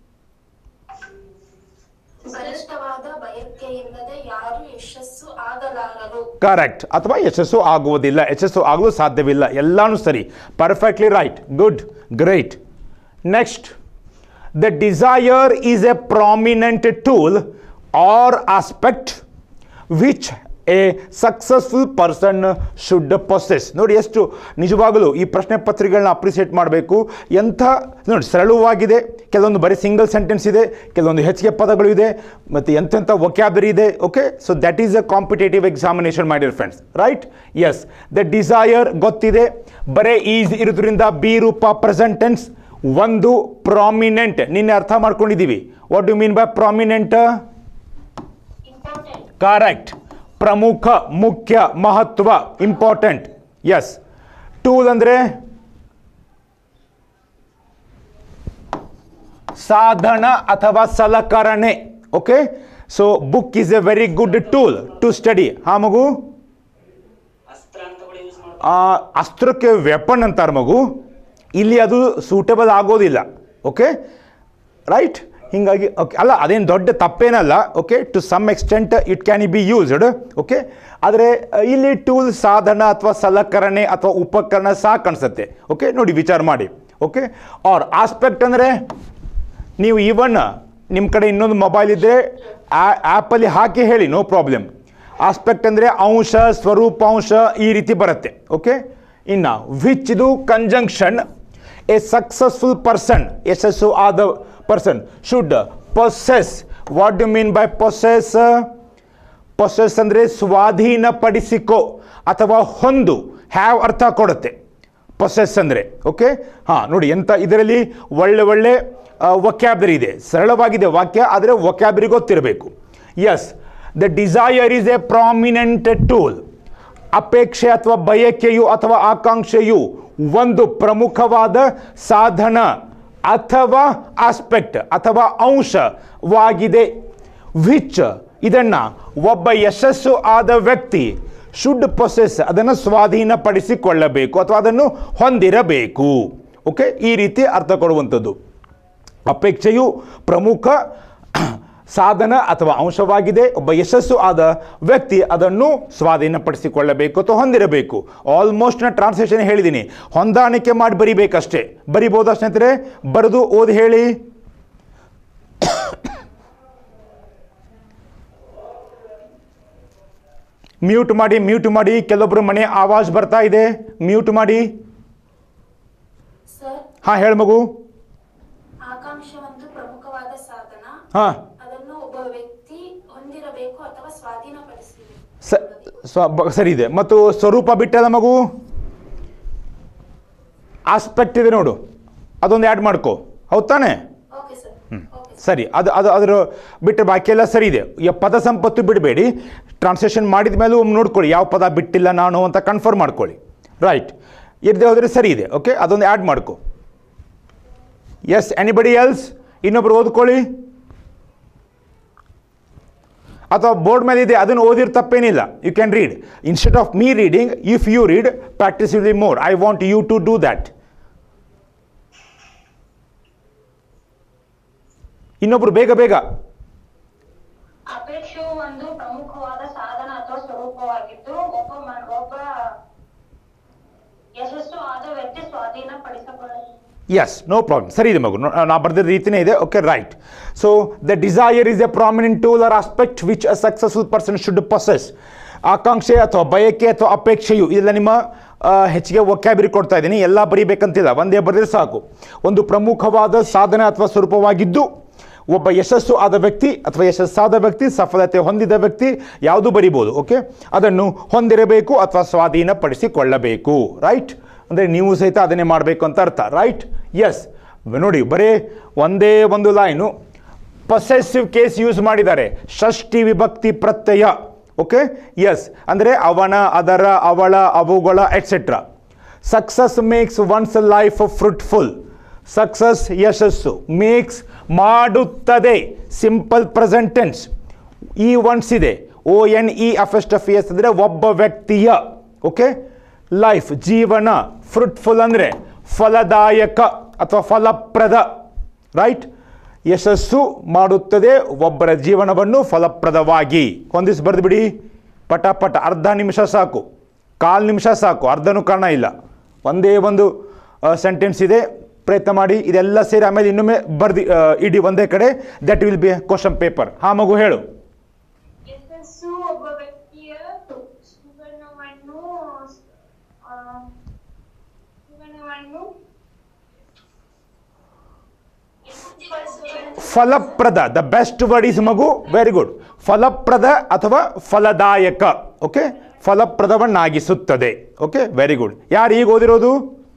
ಬಲಿಷ್ಠವಾದ ಬಯಕೆಯಿಲ್ಲದೆ ಯಾರು ಯಶಸ್ಸು ಆಗಲಾರರು ಕರೆಕ್ಟ್ ಅಥವಾ ಯಶಸ್ಸು ಆಗುವುದಿಲ್ಲ ಯಶಸ್ಸು ಆಗಲು ಸಾಧ್ಯವಿಲ್ಲ ಎಲ್ಲಾನು ಸರಿ perfectly right good great next the desire is a prominent tool or aspect which a successful person should possess ನೋಡಿ ಎಷ್ಟು ನಿಜವಾಗಲೂ ಈ ಪ್ರಶ್ನೆ ಪತ್ರಿಕೆಗಳನ್ನ ಅಪ್ರಿಸಿಯೇಟ್ ಮಾಡಬೇಕು ಎಂಥ ನೋಡಿ ಸರಳವಾಗಿದೆ ಕೆಲವೊಂದು ಬರೀ ಸಿಂಗಲ್ ಸೆಂಟೆನ್ಸ್ ಇದೆ ಕೆಲವೊಂದು ಹೆಚ್ಚಿಗೆ ಪದಗಳು ಇದೆ ಮತ್ತು ಎಂತೆಂಥ ವೊಕ್ಯಾಬರಿ ಇದೆ okay so that is a competitive examination ಮಾಡಿರ್ friends right yes the desire ಗೊತ್ತಿದೆ ಬರೇ ಈಸ್ ಇರೋದ್ರಿಂದ ಬಿ ರೂಪ ಪ್ರೆಸೆಂಟೆನ್ಸ್ ಒಂದು ಪ್ರಾಮಿನೆಂಟ್ ನಿನ್ನೆ ಅರ್ಥ ಮಾಡ್ಕೊಂಡಿದ್ದೀವಿ what you mean by prominent important correct ಪ್ರಮುಖ ಮುಖ್ಯ ಮಹತ್ವ ಇಂಪಾರ್ಟೆಂಟ್ ಎಸ್ ಟೂಲ್ ಅಂದರೆ ಸಾಧನ ಅಥವಾ ಸಲಕರಣೆ okay so book is a very good tool to study ಹಾ ಮಗು ಅಸ್ತ್ರ ಅಂತ ಕೂಡ ಯೂಸ್ ಮಾಡ್ತಾರೆ ಆ, ಅಸ್ತ್ರಕ್ಕೆ ವೆಪನ್ ಅಂತಾರೆ ಮಗು ಇಲ್ಲಿ ಅದು ಸೂಟೇಬಲ್ ಆಗೋದಿಲ್ಲ ಓಕೆ ರೈಟ್ ಹೀಗಾಗಿ ಓಕೆ ಅಲ್ಲ ಅದೇನು ದೊಡ್ಡ ತಪ್ಪೇನಲ್ಲ okay to some extent it can be used okay ಆದರೆ ಅ, ಇಲ್ಲಿ ಟೂಲ್ ಸಾಧನ ಅಥವಾ ಸಲಕರಣೆ ಅಥವಾ ಉಪಕರಣ ಸಾಕು ಅನ್ಸುತ್ತೆ ಓಕೆ ನೋಡಿ ವಿಚಾರ ಮಾಡಿ ಓಕೆ ಆರ್ ಆಸ್ಪೆಕ್ಟ್ ಅಂದರೆ ನೀವು ಈವನ್ ನಿಮ್ಮ ಕಡೆ ಇನ್ನೊಂದು ಮೊಬೈಲ್ ಇದ್ದರೆ ಆ್ಯಪಲ್ಲಿ ಹಾಕಿ ಹೇಳಿ ನೋ ಪ್ರಾಬ್ಲಮ್ ಆಸ್ಪೆಕ್ಟ್ ಅಂದರೆ ಅಂಶ ಸ್ವರೂಪಾಂಶ ಈ ರೀತಿ ಬರುತ್ತೆ ಓಕೆ ಇನ್ನು ವಿಚ್ ಇದು ಕಂಜಂಕ್ಷನ್ ಎ ಸಕ್ಸಸ್ಫುಲ್ ಪರ್ಸನ್ ಯಶಸ್ಸು ಆದ person should possess what you mean by possess possess ಅಂದರೆ ಸ್ವಾಧೀನಪಡಿಸಿಕೋ ಅಥವಾ ಹೊಂದು ಹ್ಯಾವ್ ಅರ್ಥ ಕೊಡುತ್ತೆ ಪೊಸೆಸ್ ಅಂದರೆ ಓಕೆ ಹಾಂ ನೋಡಿ ಎಂಥ ಇದರಲ್ಲಿ ಒಳ್ಳೆ ಒಳ್ಳೆ ವೊಕ್ಯಾಬ್ರಿ ಇದೆ ಸರಳವಾಗಿದೆ ವಾಕ್ಯ ಆದರೆ ವೊಕ್ಯಾಬ್ರಿ ಗೊತ್ತಿರಬೇಕು yes the desire is a prominent tool ಅಪೇಕ್ಷೆ ಅಥವಾ ಬಯಕೆಯು ಅಥವಾ ಆಕಾಂಕ್ಷೆಯು ಒಂದು ಪ್ರಮುಖವಾದ ಸಾಧನ ಅಥವಾ ಆಸ್ಪೆಕ್ಟ್ ಅಥವಾ ಅಂಶವಾಗಿದೆ ವಿಚ್ ಇದನ್ನ ಒಬ್ಬ ಯಶಸ್ಸು ಆದ ವ್ಯಕ್ತಿ ಶುಡ್ ಪೊಸೆಸ್ ಅದನ್ನು ಸ್ವಾಧೀನಪಡಿಸಿಕೊಳ್ಳಬೇಕು ಅಥವಾ ಅದನ್ನು ಹೊಂದಿರಬೇಕು ಓಕೆ ಈ ರೀತಿ ಅರ್ಥ ಕೊಡುವಂಥದ್ದು ಅಪೇಕ್ಷೆಯು ಪ್ರಮುಖ ಸಾಧನ ಅಥವಾ ಅಂಶವಾಗಿದೆ ಒಬ್ಬ ಯಶಸ್ಸು ಆದ ವ್ಯಕ್ತಿ ಅದನ್ನು ಸ್ವಾಧೀನಪಡಿಸಿಕೊಳ್ಳಬೇಕು ಅಥವಾ ಹೊಂದಿರಬೇಕು ಆಲ್ಮೋಸ್ಟ್ ನಾನು ಟ್ರಾನ್ಸ್ಲೇಷನ್ ಹೇಳಿದ್ದೀನಿ ಹೊಂದಾಣಿಕೆ ಮಾಡಿ ಬರಿಬೇಕಷ್ಟೇ ಬರಿಬೋದಾ ಸ್ನೇಹಿತರೆ ಬರೆದು ಓದಿ ಹೇಳಿ ಮ್ಯೂಟ್ ಮಾಡಿ ಮ್ಯೂಟ್ ಮಾಡಿ ಕೆಲವೊಬ್ರು ಮನೆ ಆವಾಜ್ ಬರ್ತಾ ಇದೆ ಮ್ಯೂಟ್ ಮಾಡಿ ಸರ್ ಹಾಂ ಹೇಳು ಮಗು ಆಕಾಂಕ್ಷ ಒಂದು ಪ್ರಮುಖವಾದ ಸಾಧನ ಹಾಂ ಅದನ್ನು ಒಬ್ಬ ವ್ಯಕ್ತಿ ಹೊಂದಿರಬೇಕು ಅಥವಾ ಸ್ವಾಧೀನಪಡಿಸಿ ಸ ಸ್ವ- ಬ- ಸರಿ ಇದೆ ಮತ್ತು ಸ್ವರೂಪ ಬಿಟ್ಟದ ಮಗು ಆಸ್ಪೆಕ್ಟ್ ಇದೆ ನೋಡು ಅದೊಂದು ಆ್ಯಡ್ ಮಾಡ್ಕೋ ಹೌದ್ ತಾನೆ ಓಕೆ ಸರ್ ಓಕೆ ಸರ್ ಸರಿ ಅದು ಅದು ಅದರ ಬಿಟ್ಟರೆ ಬಾಕಿ ಎಲ್ಲ ಸರಿ ಇದೆ ಈ ಪದ ಸಂಪತ್ತು ಬಿಡಬೇಡಿ ಟ್ರಾನ್ಸ್ಲೇಷನ್ ಮಾಡಿದ ಮೇಲೂ ಒಮ್ಮೆ ನೋಡ್ಕೊಳ್ಳಿ ಯಾವ ಪದ ಬಿಟ್ಟಿಲ್ಲ ನಾನು ಅಂತ ಕನ್ಫರ್ಮ್ ಮಾಡ್ಕೊಳ್ಳಿ ರೈಟ್ ಇರದೆ ಹೋದರೆ ಸರಿ ಇದೆ ಓಕೆ ಅದೊಂದು ಆ್ಯಡ್ ಮಾಡ್ಕೊ ಎಸ್ ಎನಿಬಡಿ ಎಲ್ಸ್ ಇನ್ನೊಬ್ರು ಓದ್ಕೊಳ್ಳಿ ಅಥವಾ ಬೋರ್ಡ್ ಮೇಲೆ ಇದೆ ಅದನ್ನು ಓದಿರ್ ತಪ್ಪೇನಿಲ್ಲ you can read instead of me reading if you read practice will be more I want you to do that ಇನ್ನೊಬ್ರು ಬೇಗ ಬೇಗ ಅಪೇಕ್ಷೆಯು ಒಂದು ಪ್ರಮುಖವಾದ ಸಾಧನ ಅಥವಾ ಸ್ವರೂಪವಾಗಿದ್ದು ಒಬ್ಬ ಮ- ಒಬ್ಬ ಯಶಸ್ಸು ಆದ ವ್ಯಕ್ತಿ ಸ್ವಾಧೀನಪಡಿಸಿಕೊಳ್ಳಲು ಎಸ್ ನೋ ಪ್ರಾಬ್ಲಮ್ ಸರಿ ಇದೆ ಮಗು ನೋ- ನಾ ಬರ್ದಿದ್ದ ರೀತಿನೇ ಇದೆ okay right so the desire is a prominent tool or aspect which a successful person should possess ಆಕಾಂಕ್ಷೆ ಅಥವಾ ಬಯಕೆ ಅಥವಾ ಅಪೇಕ್ಷೆಯು ಇದೆಲ್ಲ ನಿಮ್ಮ ಆ, ಹೆಚ್ಚಿಗೆ ಒಕ್ಯಾಬಿರಿ ಕೊಡ್ತಾ ಇದ್ದೀನಿ ಎಲ್ಲ ಬರೀಬೇಕಂತಿಲ್ಲ ಒಂದೇ ಬರೆದ್ರೆ ಸಾಕು ಒಂದು ಪ್ರಮುಖವಾದ ಸಾಧನೆ ಅಥವಾ ಸ್ವರೂಪವಾಗಿದ್ದು ಒಬ್ಬ ಯಶಸ್ಸು ಆದ ವ್ಯಕ್ತಿ ಅಥವಾ ಯಶಸ್ಸಾದ ವ್ಯಕ್ತಿ ಸಫಲತೆ ಹೊಂದಿದ ವ್ಯಕ್ತಿ ಯಾವುದು ಬರಿಬೋದು ಓಕೆ ಅದನ್ನು ಹೊಂದಿರಬೇಕು ಅಥವಾ ಸ್ವಾಧೀನಪಡಿಸಿಕೊಳ್ಳಬೇಕು ರೈಟ್ ಅಂದರೆ ನೀವು ಸಹಿತ ಅದನ್ನೇ ಮಾಡಬೇಕು ಅಂತ ಅರ್ಥ ರೈಟ್ ಎಸ್ ನೋಡಿ ಬರೀ ಒಂದೇ ಒಂದು ಲೈನು ಪೊಸೆಸಿವ್ ಕೇಸ್ ಯೂಸ್ ಮಾಡಿದ್ದಾರೆ ಷಷ್ಠಿ ವಿಭಕ್ತಿ ಪ್ರತ್ಯಯ ಓಕೆ ಎಸ್ ಅಂದರೆ ಅವನ ಅದರ ಅವಳ ಅವುಗಳ etcetera success makes one's life fruitful success ಯಶಸ್ಸು ಮೇಕ್ಸ್ ಮಾಡುತ್ತದೆ ಸಿಂಪಲ್ ಪ್ರೆಸೆಂಟೆನ್ಸ್ ಈ ಒನ್ಸ್ ಇದೆ ಓ ಎನ್ ಇ ಅಫೆಸ್ಟ್ ಎಫ್ ಎಸ್ ಅಂದರೆ ಒಬ್ಬ ವ್ಯಕ್ತಿಯ ಓಕೆ ಲೈಫ್ ಜೀವನ ಫ್ರೂಟ್ಫುಲ್ ಅಂದರೆ ಫಲದಾಯಕ ಅಥವಾ ಫಲಪ್ರದ ರೈಟ್ ಯಶಸ್ಸು ಮಾಡುತ್ತದೆ ಒಬ್ಬರ ಜೀವನವನ್ನು ಫಲಪ್ರದವಾಗಿ ಹೊಂದಿಸಿ ಬರೆದು ಬಿಡಿ ಪಟ ಪಟ ಅರ್ಧ ನಿಮಿಷ ಸಾಕು ಕಾಲು ನಿಮಿಷ ಸಾಕು ಅರ್ಧನೂ ಕಾರಣ ಇಲ್ಲ ಒಂದೇ ಒಂದು ಸೆಂಟೆನ್ಸ್ ಇದೆ ಪ್ರಯತ್ನ ಮಾಡಿ ಇದೆಲ್ಲ ಸೇರಿ ಆಮೇಲೆ ಇನ್ನೊಮ್ಮೆ ಬರ್ದಿ ಆ, ಇಡಿ ಒಂದೇ ಕಡೆ that will be question paper ಹಾ ಮಗು ಹೇಳು ಯಶಸ್ಸು ಒಬ್ಬ ವ್ಯಕ್ತಿಯ ಜೀವನವನ್ನು ಆ, ಜೀವನವನ್ನು ಫಲಪ್ರದ ದ ಬೆಸ್ಟ್ ವರ್ಡ್ ಈಸ್ ಮಗು ವೆರಿ ಗುಡ್ ಫಲಪ್ರದ ಅಥವಾ ಫಲದಾಯಕ ಓಕೆ ಫಲಪ್ರದವನ್ನಾಗಿಸುತ್ತದೆ ಓಕೆ ವೆರಿ ಗುಡ್ ಯಾರು ಈಗ ಓದಿರೋದು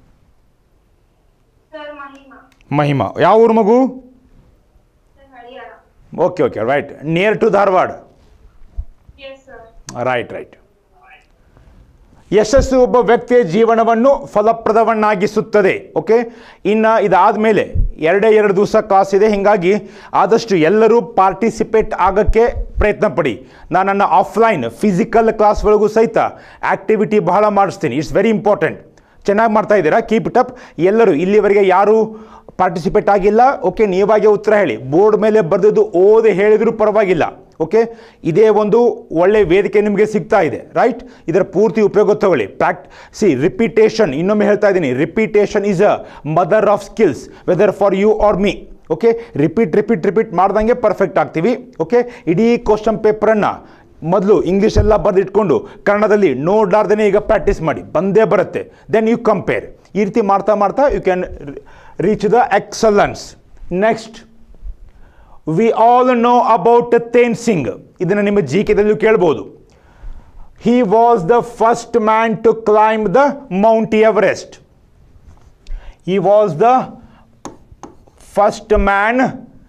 ಸರ್ ಮಹಿಮಾ ಮಹಿಮಾ ಯಾವ ಊರು ಮಗು sir Haryana okay okay right near to Dharwad yes sir right right ಯಶಸ್ಸು ಒಬ್ಬ ವ್ಯಕ್ತಿಯ ಜೀವನವನ್ನು ಫಲಪ್ರದವನ್ನಾಗಿಸುತ್ತದೆ ಓಕೆ ಇನ್ನು ಇದಾದಮೇಲೆ ಎರಡೇ ಎರಡು ದಿವಸ ಕ್ಲಾಸ್ ಇದೆ ಹೀಗಾಗಿ ಆದಷ್ಟು ಎಲ್ಲರೂ ಪಾರ್ಟಿಸಿಪೇಟ್ ಆಗೋಕ್ಕೆ ಪ್ರಯತ್ನ ಪಡಿ ನಾನು ನನ್ನ ಆಫ್ಲೈನ್ ಫಿಸಿಕಲ್ ಕ್ಲಾಸ್ಗಳಿಗೂ ಸಹಿತ ಆ್ಯಕ್ಟಿವಿಟಿ ಬಹಳ ಮಾಡಿಸ್ತೀನಿ ಇಟ್ಸ್ ವೆರಿ ಇಂಪಾರ್ಟೆಂಟ್ ಚೆನ್ನಾಗಿ ಮಾಡ್ತಾ ಇದ್ದೀರಾ ಕೀಪ್ ಇಟ್ ಅಪ್ ಎಲ್ಲರೂ ಇಲ್ಲಿವರೆಗೆ ಯಾರು ಪಾರ್ಟಿಸಿಪೇಟ್ ಆಗಿಲ್ಲ ಓಕೆ ನೀವಾಗೆ ಉತ್ತರ ಹೇಳಿ ಬೋರ್ಡ್ ಮೇಲೆ ಬರೆದಿದ್ದು ಓದಿ ಹೇಳಿದರೂ ಪರವಾಗಿಲ್ಲ ಓಕೆ ಇದೇ ಒಂದು ಒಳ್ಳೆ ವೇದಿಕೆ ನಿಮಗೆ ಸಿಗ್ತಾ ಇದೆ ರೈಟ್ ಇದರ ಪೂರ್ತಿ ಉಪಯೋಗ ತಗೊಳ್ಳಿ ಪ್ರಾಕ್ಟ್ ಸಿ ರಿಪಿಟೇಷನ್ ಇನ್ನೊಮ್ಮೆ ಹೇಳ್ತಾ ಇದ್ದೀನಿ repetition is a mother of skills whether for you or me okay repeat repeat repeat ಮಾಡ್ದಂಗೆ ಪರ್ಫೆಕ್ಟ್ ಆಗ್ತೀವಿ ಓಕೆ ಇಡೀ ಕ್ವಶನ್ ಪೇಪರನ್ನು ಮೊದಲು ಇಂಗ್ಲೀಷ್ ಎಲ್ಲ ಬರೆದಿಟ್ಕೊಂಡು ಕನ್ನಡದಲ್ಲಿ ನೋಡ್ಲಾರ್ದೇ ಈಗ ಪ್ರಾಕ್ಟೀಸ್ ಮಾಡಿ ಬಂದೇ ಬರುತ್ತೆ ದೆನ್ ಯು ಕಂಪೇರ್ ಈ ರೀತಿ ಮಾಡ್ತಾ ಮಾಡ್ತಾ you can reach the excellence next we all know about Tenzing ಇದನ್ನು ನಿಮ್ಮ ಜಿ ಕೆದಲ್ಲೂ ಕೇಳ್ಬೋದು he was the first man to climb the Mount Everest he was the first man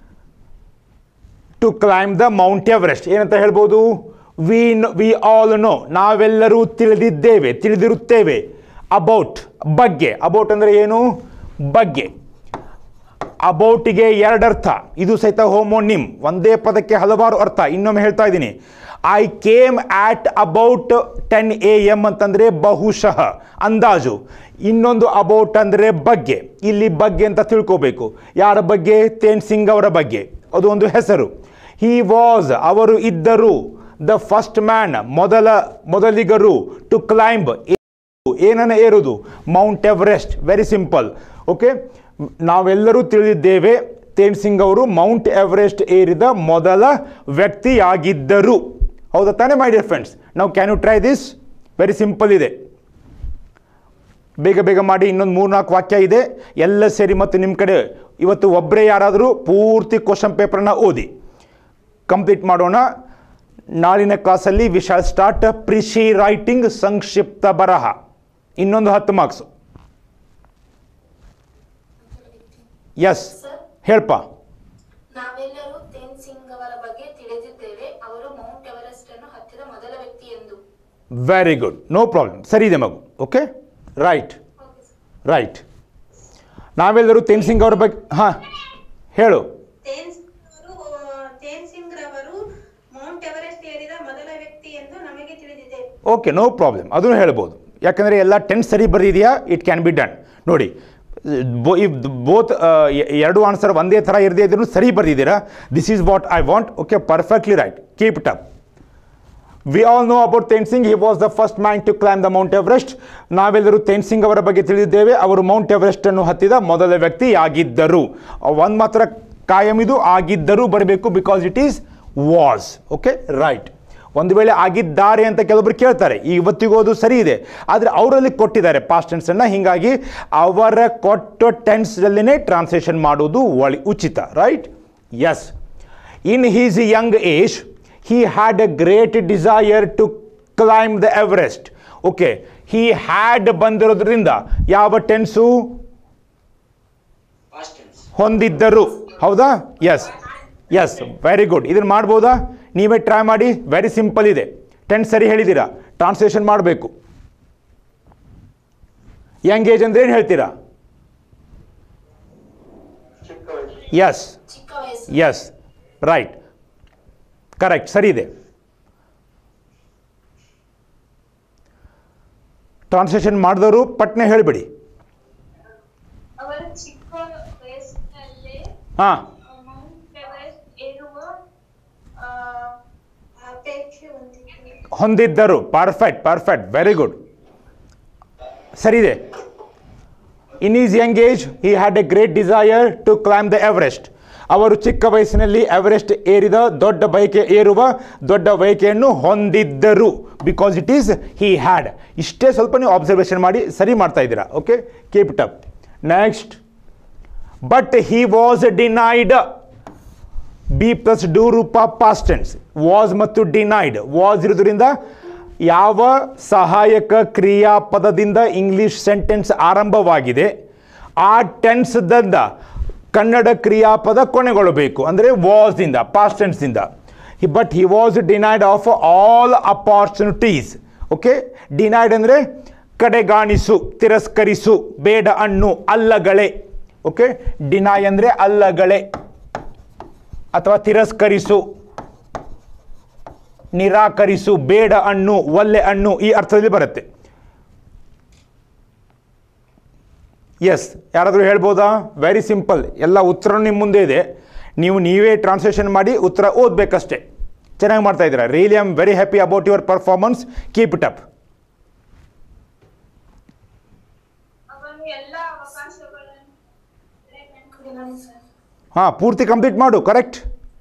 to climb the Mount Everest ಏನಂತ ಹೇಳ್ಬೋದು V V all no ನಾವೆಲ್ಲರೂ ತಿಳಿದಿದ್ದೇವೆ ತಿಳಿದಿರುತ್ತೇವೆ about ಬಗ್ಗೆ ಅಬೌಟ್ ಅಂದರೆ ಏನು ಬಗ್ಗೆ ಅಬೌಟಿಗೆ ಎರಡರ್ಥ ಇದು ಸಹಿತ ಹೋಮೋನಿಮ್ ಒಂದೇ ಪದಕ್ಕೆ ಹಲವಾರು ಅರ್ಥ ಇನ್ನೊಮ್ಮೆ ಹೇಳ್ತಾ ಇದ್ದೀನಿ I came at about ten A M ಅಂತಂದರೆ ಬಹುಶಃ ಅಂದಾಜು ಇನ್ನೊಂದು ಅಬೌಟ್ ಅಂದರೆ ಬಗ್ಗೆ ಇಲ್ಲಿ ಬಗ್ಗೆ ಅಂತ ತಿಳ್ಕೋಬೇಕು ಯಾರ ಬಗ್ಗೆ ತೇನ್ ಸಿಂಗ್ ಅವರ ಬಗ್ಗೆ ಅದು ಒಂದು ಹೆಸರು ಹಿ ವಾಸ್ ಅವರು ಇದ್ದರು ದ ಫಸ್ಟ್ ಮ್ಯಾನ್ ಮೊದಲ ಮೊದಲಿಗರು ಟು ಕ್ಲೈಂಬ್ ಏನನ್ನ ಏರುವುದು Mount Everest very simple okay ನಾವೆಲ್ಲರೂ ತಿಳಿದಿದ್ದೇವೆ ತೇನ್ ಸಿಂಗ್ ಅವರು ಮೌಂಟ್ ಎವರೆಸ್ಟ್ ಏರಿದ ಮೊದಲ ವ್ಯಕ್ತಿಯಾಗಿದ್ದರು ಹೌದಾ ತಾನೇ ಮೈ ಡಿಯರ್ ಫ್ರೆಂಡ್ಸ್ ನಾವು can you try this very simple ಇದೆ ಬೇಗ ಬೇಗ ಮಾಡಿ ಇನ್ನೊಂದು ಮೂರ್ನಾಲ್ಕು ವಾಕ್ಯ ಇದೆ ಎಲ್ಲ ಸೇರಿ ಮತ್ತು ನಿಮ್ಮ ಕಡೆ ಇವತ್ತು ಒಬ್ಬರೇ ಯಾರಾದರೂ ಪೂರ್ತಿ ಕ್ವಶನ್ ಪೇಪರ್ನ ಓದಿ ಕಂಪ್ಲೀಟ್ ಮಾಡೋಣ ನಾಳಿನ ಕ್ಲಾಸಲ್ಲಿ we shall start precis writing ಸಂಕ್ಷಿಪ್ತ ಬರಹ ಇನ್ನೊಂದು ಹತ್ತು ಮಾರ್ಕ್ಸು ಎಸ್ ಸರ್ ಹೇಳ್ಪ ನಾವೆಲ್ಲರೂ ತೇನ್ ಸಿಂಗ್ ಅವರ ಬಗ್ಗೆ ತಿಳಿದಿದ್ದೇವೆ ಅವರು ಮೌಂಟ್ ಎವರೆಸ್ಟ್ ಅನ್ನು ಹತ್ತಿದ ಮೊದಲ ವ್ಯಕ್ತಿ ಎಂದು ವೆರಿ ಗುಡ್ ನೋ ಪ್ರಾಬ್ಲಮ್ ಸರಿ ಇದೆ ಮಗು okay right okay sir right ನಾವೆಲ್ಲರೂ ತೇನ್ ಸಿಂಗ್ ಅವ್ರ ಬಗ್ಗೆ ಹಾಂ ಹೇಳು ತೇನ್ ಅವರು ತೇನ್ ಸಿಂಗ್ ರವರು ಮೌಂಟ್ ಎವರೆಸ್ಟ್ ಏರಿದ ಮೊದಲ ವ್ಯಕ್ತಿ ಎಂದು ನಮಗೆ ತಿಳಿದಿದೆ ಓಕೆ ನೋ ಪ್ರಾಬ್ಲಮ್ ಅದನ್ನು ಹೇಳ್ಬೋದು ಯಾಕಂದರೆ ಎಲ್ಲ ಟೆನ್ ಸರಿ ಬರೆದಿದೆಯಾ ಇಟ್ ಕ್ಯಾನ್ ಬಿ ಡನ್ ನೋಡಿ ಬೋ ಇಫ್ ಬೋತ್ ಎರಡು ಆನ್ಸರ್ ಒಂದೇ ಥರ ಇರದೇ ಇದ್ರೂ ಸರಿ ಬರೆದಿದ್ದೀರಾ this is what I want okay perfectly right keep it up we all know about Tenzing he was the first man to climb the Mount Everest ನಾವೆಲ್ಲರೂ ತೇನ್ ಸಿಂಗ್ ಅವರ ಬಗ್ಗೆ ತಿಳಿದಿದ್ದೇವೆ ಅವರು ಮೌಂಟ್ ಎವರೆಸ್ಟ್ ಅನ್ನು ಹತ್ತಿದ ಮೊದಲ ವ್ಯಕ್ತಿ ಆಗಿದ್ದರು ಒಂದು ಮಾತ್ರ ಕಾಯಂ ಇದು ಆಗಿದ್ದರು ಬರಬೇಕು because it is was okay right ಒಂದು ವೇಳೆ ಆಗಿದ್ದಾರೆ ಅಂತ ಕೆಲವೊಬ್ರು ಕೇಳ್ತಾರೆ ಈ ಇವತ್ತಿಗೂ ಅದು ಸರಿ ಇದೆ ಆದರೆ ಅವರಲ್ಲಿ ಕೊಟ್ಟಿದ್ದಾರೆ ಪಾಸ್ಟ್ ಟೆನ್ಸನ್ನು ಹೀಗಾಗಿ ಅವರ ಕೊಟ್ಟ ಟೆನ್ಸ್ನಲ್ಲಿನೇ ಟ್ರಾನ್ಸ್ಲೇಷನ್ ಮಾಡೋದು ಒಳಿ ಉಚಿತ right yes in his young age he had a great desire to climb the Everest. Okay he had ಬಂದಿರೋದ್ರಿಂದ ಯಾವ ಟೆನ್ಸು ಪಾಸ್ಟ್ ಟೆನ್ಸ್ ಹೊಂದಿದ್ದರು ಹೌದಾ ಎಸ್ ಎಸ್ ವೆರಿ ಗುಡ್ ಇದನ್ನು ಮಾಡ್ಬೋದಾ ನೀವೇ ಟ್ರೈ ಮಾಡಿ ವೆರಿ ಸಿಂಪಲ್ ಇದೆ ಟೆನ್ ಸರಿ ಹೇಳಿದ್ದೀರಾ ಟ್ರಾನ್ಸ್ಲೇಷನ್ ಮಾಡಬೇಕು ಯಂಗ್ ಏಜ್ ಅಂದ್ರೆ ಏನು ಹೇಳ್ತೀರಾ ಎಸ್ ಚಿಕ್ಕ ವಯಸ್ಸು ಎಸ್ ರೈಟ್ ಕರೆಕ್ಟ್ ಸರಿ ಇದೆ ಟ್ರಾನ್ಸ್ಲೇಷನ್ ಮಾಡಿದವರು ಪಟ್ನೆ ಹೇಳಿಬಿಡಿ ಅವರ ಚಿಕ್ಕ ವಯಸ್ಸಿನಲ್ಲೇ ಹಾಂ ಮೌಂಟ್ ಎವರೆಸ್ಟ್ ಏರುವ ಆ, ಅಪೇಕ್ಷೆ ಹೊಂದಿದೆ ಹೊಂದಿದ್ದರು ಪರ್ಫೆಕ್ಟ್ ಪರ್ಫೆಕ್ಟ್ ವೆರಿ ಗುಡ್ ಸರಿ ಇದೆ in his young age he had a great desire to climb the Everest ಅವರು ಚಿಕ್ಕ ವಯಸ್ಸಿನಲ್ಲಿ ಎವರೆಸ್ಟ್ ಏರಿದ ದೊಡ್ಡ ಬಯಕೆ ಏರುವ ದೊಡ್ಡ ಬಯಕೆಯನ್ನು ಹೊಂದಿದ್ದರು because it is he had ಇಷ್ಟೇ ಸ್ವಲ್ಪ ನೀವು ಅಬ್ಸರ್ವೇಷನ್ ಮಾಡಿ ಸರಿ ಮಾಡ್ತಾ ಇದ್ದೀರಾ okay keep it up next but he was denied be plus do ರೂಪ ಪಾಸ್ಟೆನ್ಸ್ ವಾಸ್ ಮತ್ತು ಡಿನೈಡ್ ವಾಸ್ ಇರೋದ್ರಿಂದ ಯಾವ ಸಹಾಯಕ ಕ್ರಿಯಾಪದದಿಂದ ಇಂಗ್ಲಿಷ್ ಸೆಂಟೆನ್ಸ್ ಆರಂಭವಾಗಿದೆ ಆ ಟೆನ್ಸ್ದಿಂದ ಕನ್ನಡ ಕ್ರಿಯಾಪದ ಕೊನೆಗೊಳ್ಳಬೇಕು ಅಂದರೆ ವಾಸ್ದಿಂದ ಪಾಸ್ಟೆನ್ಸ್ದಿಂದ but he was denied of all opportunities okay denied ಅಂದರೆ ಕಡೆಗಾಣಿಸು ತಿರಸ್ಕರಿಸು ಬೇಡ ಅಣ್ಣು ಅಲ್ಲಗಳೆ ಓಕೆ ಡಿನೈ ಅಂದರೆ ಅಲ್ಲಗಳೆ ಅಥವಾ ತಿರಸ್ಕರಿಸು ನಿರಾಕರಿಸು ಬೇಡ ಹಣ್ಣು ಒಲ್ಲೆ ಹಣ್ಣು ಈ ಅರ್ಥದಲ್ಲಿ ಬರುತ್ತೆ ಎಸ್ ಯಾರಾದರೂ ಹೇಳ್ಬೋದಾ ವೆರಿ ಸಿಂಪಲ್ ಎಲ್ಲ ಉತ್ತರ ನಿಮ್ಮ ಮುಂದೆ ಇದೆ ನೀವು ನೀವೇ ಟ್ರಾನ್ಸ್ಲೇಷನ್ ಮಾಡಿ ಉತ್ತರ ಓದಬೇಕಷ್ಟೇ ಚೆನ್ನಾಗಿ ಮಾಡ್ತಾ ಇದ್ದೀರಾ really I am very happy about your performance keep it up ಅವನು ಎಲ್ಲ ಅವಕಾಶಗಳನ್ನು ಹಾಂ ಪೂರ್ತಿ ಕಂಪ್ಲೀಟ್ ಮಾಡು ಕರೆಕ್ಟ್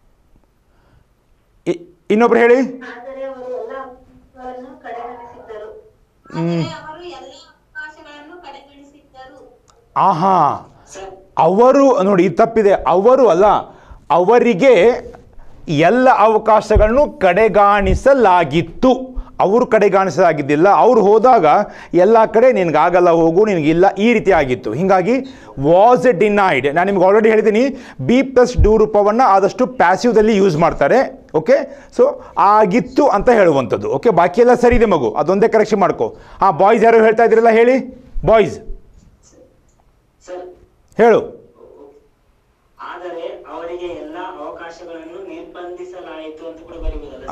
ಇನ್ನೊಬ್ರು ಹೇಳಿ ಆದರೆ ಅವರು ಎಲ್ಲ ಅವಕಾಶಗಳನ್ನು ಕಡೆಗಣಿಸಿದ್ದರು ಆದರೆ ಅವರು ಎಲ್ಲ ಅವಕಾಶಗಳನ್ನು ಕಡೆಗಣಿಸಿದ್ದರು ಆಹಾ ಸರ್ ಅವರು ನೋಡಿ ಇದು ತಪ್ಪಿದೆ ಅವರು ಅಲ್ಲ ಅವರಿಗೆ ಎಲ್ಲ ಅವಕಾಶಗಳನ್ನು ಕಡೆಗಾಣಿಸಲಾಗಿತ್ತು ಅವರು ಕಡೆಗಾಣಿಸಲಾಗಿದ್ದಿಲ್ಲ ಅವ್ರು ಹೋದಾಗ ಎಲ್ಲ ಕಡೆ ನಿನಗಾಗಲ್ಲ ಹೋಗು ನಿನಗಿಲ್ಲ ಈ ರೀತಿ ಆಗಿತ್ತು ಹೀಗಾಗಿ ವಾಸ್ ಡಿನೈಡ್ ನಾನು ನಿಮ್ಗೆ ಆಲ್ರೆಡಿ ಹೇಳಿದ್ದೀನಿ ಬಿ ಪ್ಲಸ್ ಡೂ ರೂಪವನ್ನು ಆದಷ್ಟು ಪ್ಯಾಸಿವ್ದಲ್ಲಿ ಯೂಸ್ ಮಾಡ್ತಾರೆ ಓಕೆ ಸೊ ಆಗಿತ್ತು ಅಂತ ಹೇಳುವಂಥದ್ದು ಓಕೆ ಬಾಕಿ ಎಲ್ಲ ಸರಿ ಇದೆ ಮಗು ಅದೊಂದೇ ಕರೆಕ್ಷನ್ ಮಾಡ್ಕೋ ಹಾಂ ಬಾಯ್ಸ್ ಯಾರು ಹೇಳ್ತಾ ಇದ್ದೀರಲ್ಲ ಹೇಳಿ ಬಾಯ್ಸ್ ಸರ್ ಹೇಳು ಆದರೆ ಅವರಿಗೆ ಎಲ್ಲ ಅವಕಾಶಗಳನ್ನು ನಿರ್ಬಂಧಿಸಲಾಯಿತು ಅಂತ ಕೂಡ ಬರೀಬಹುದಲ್ಲ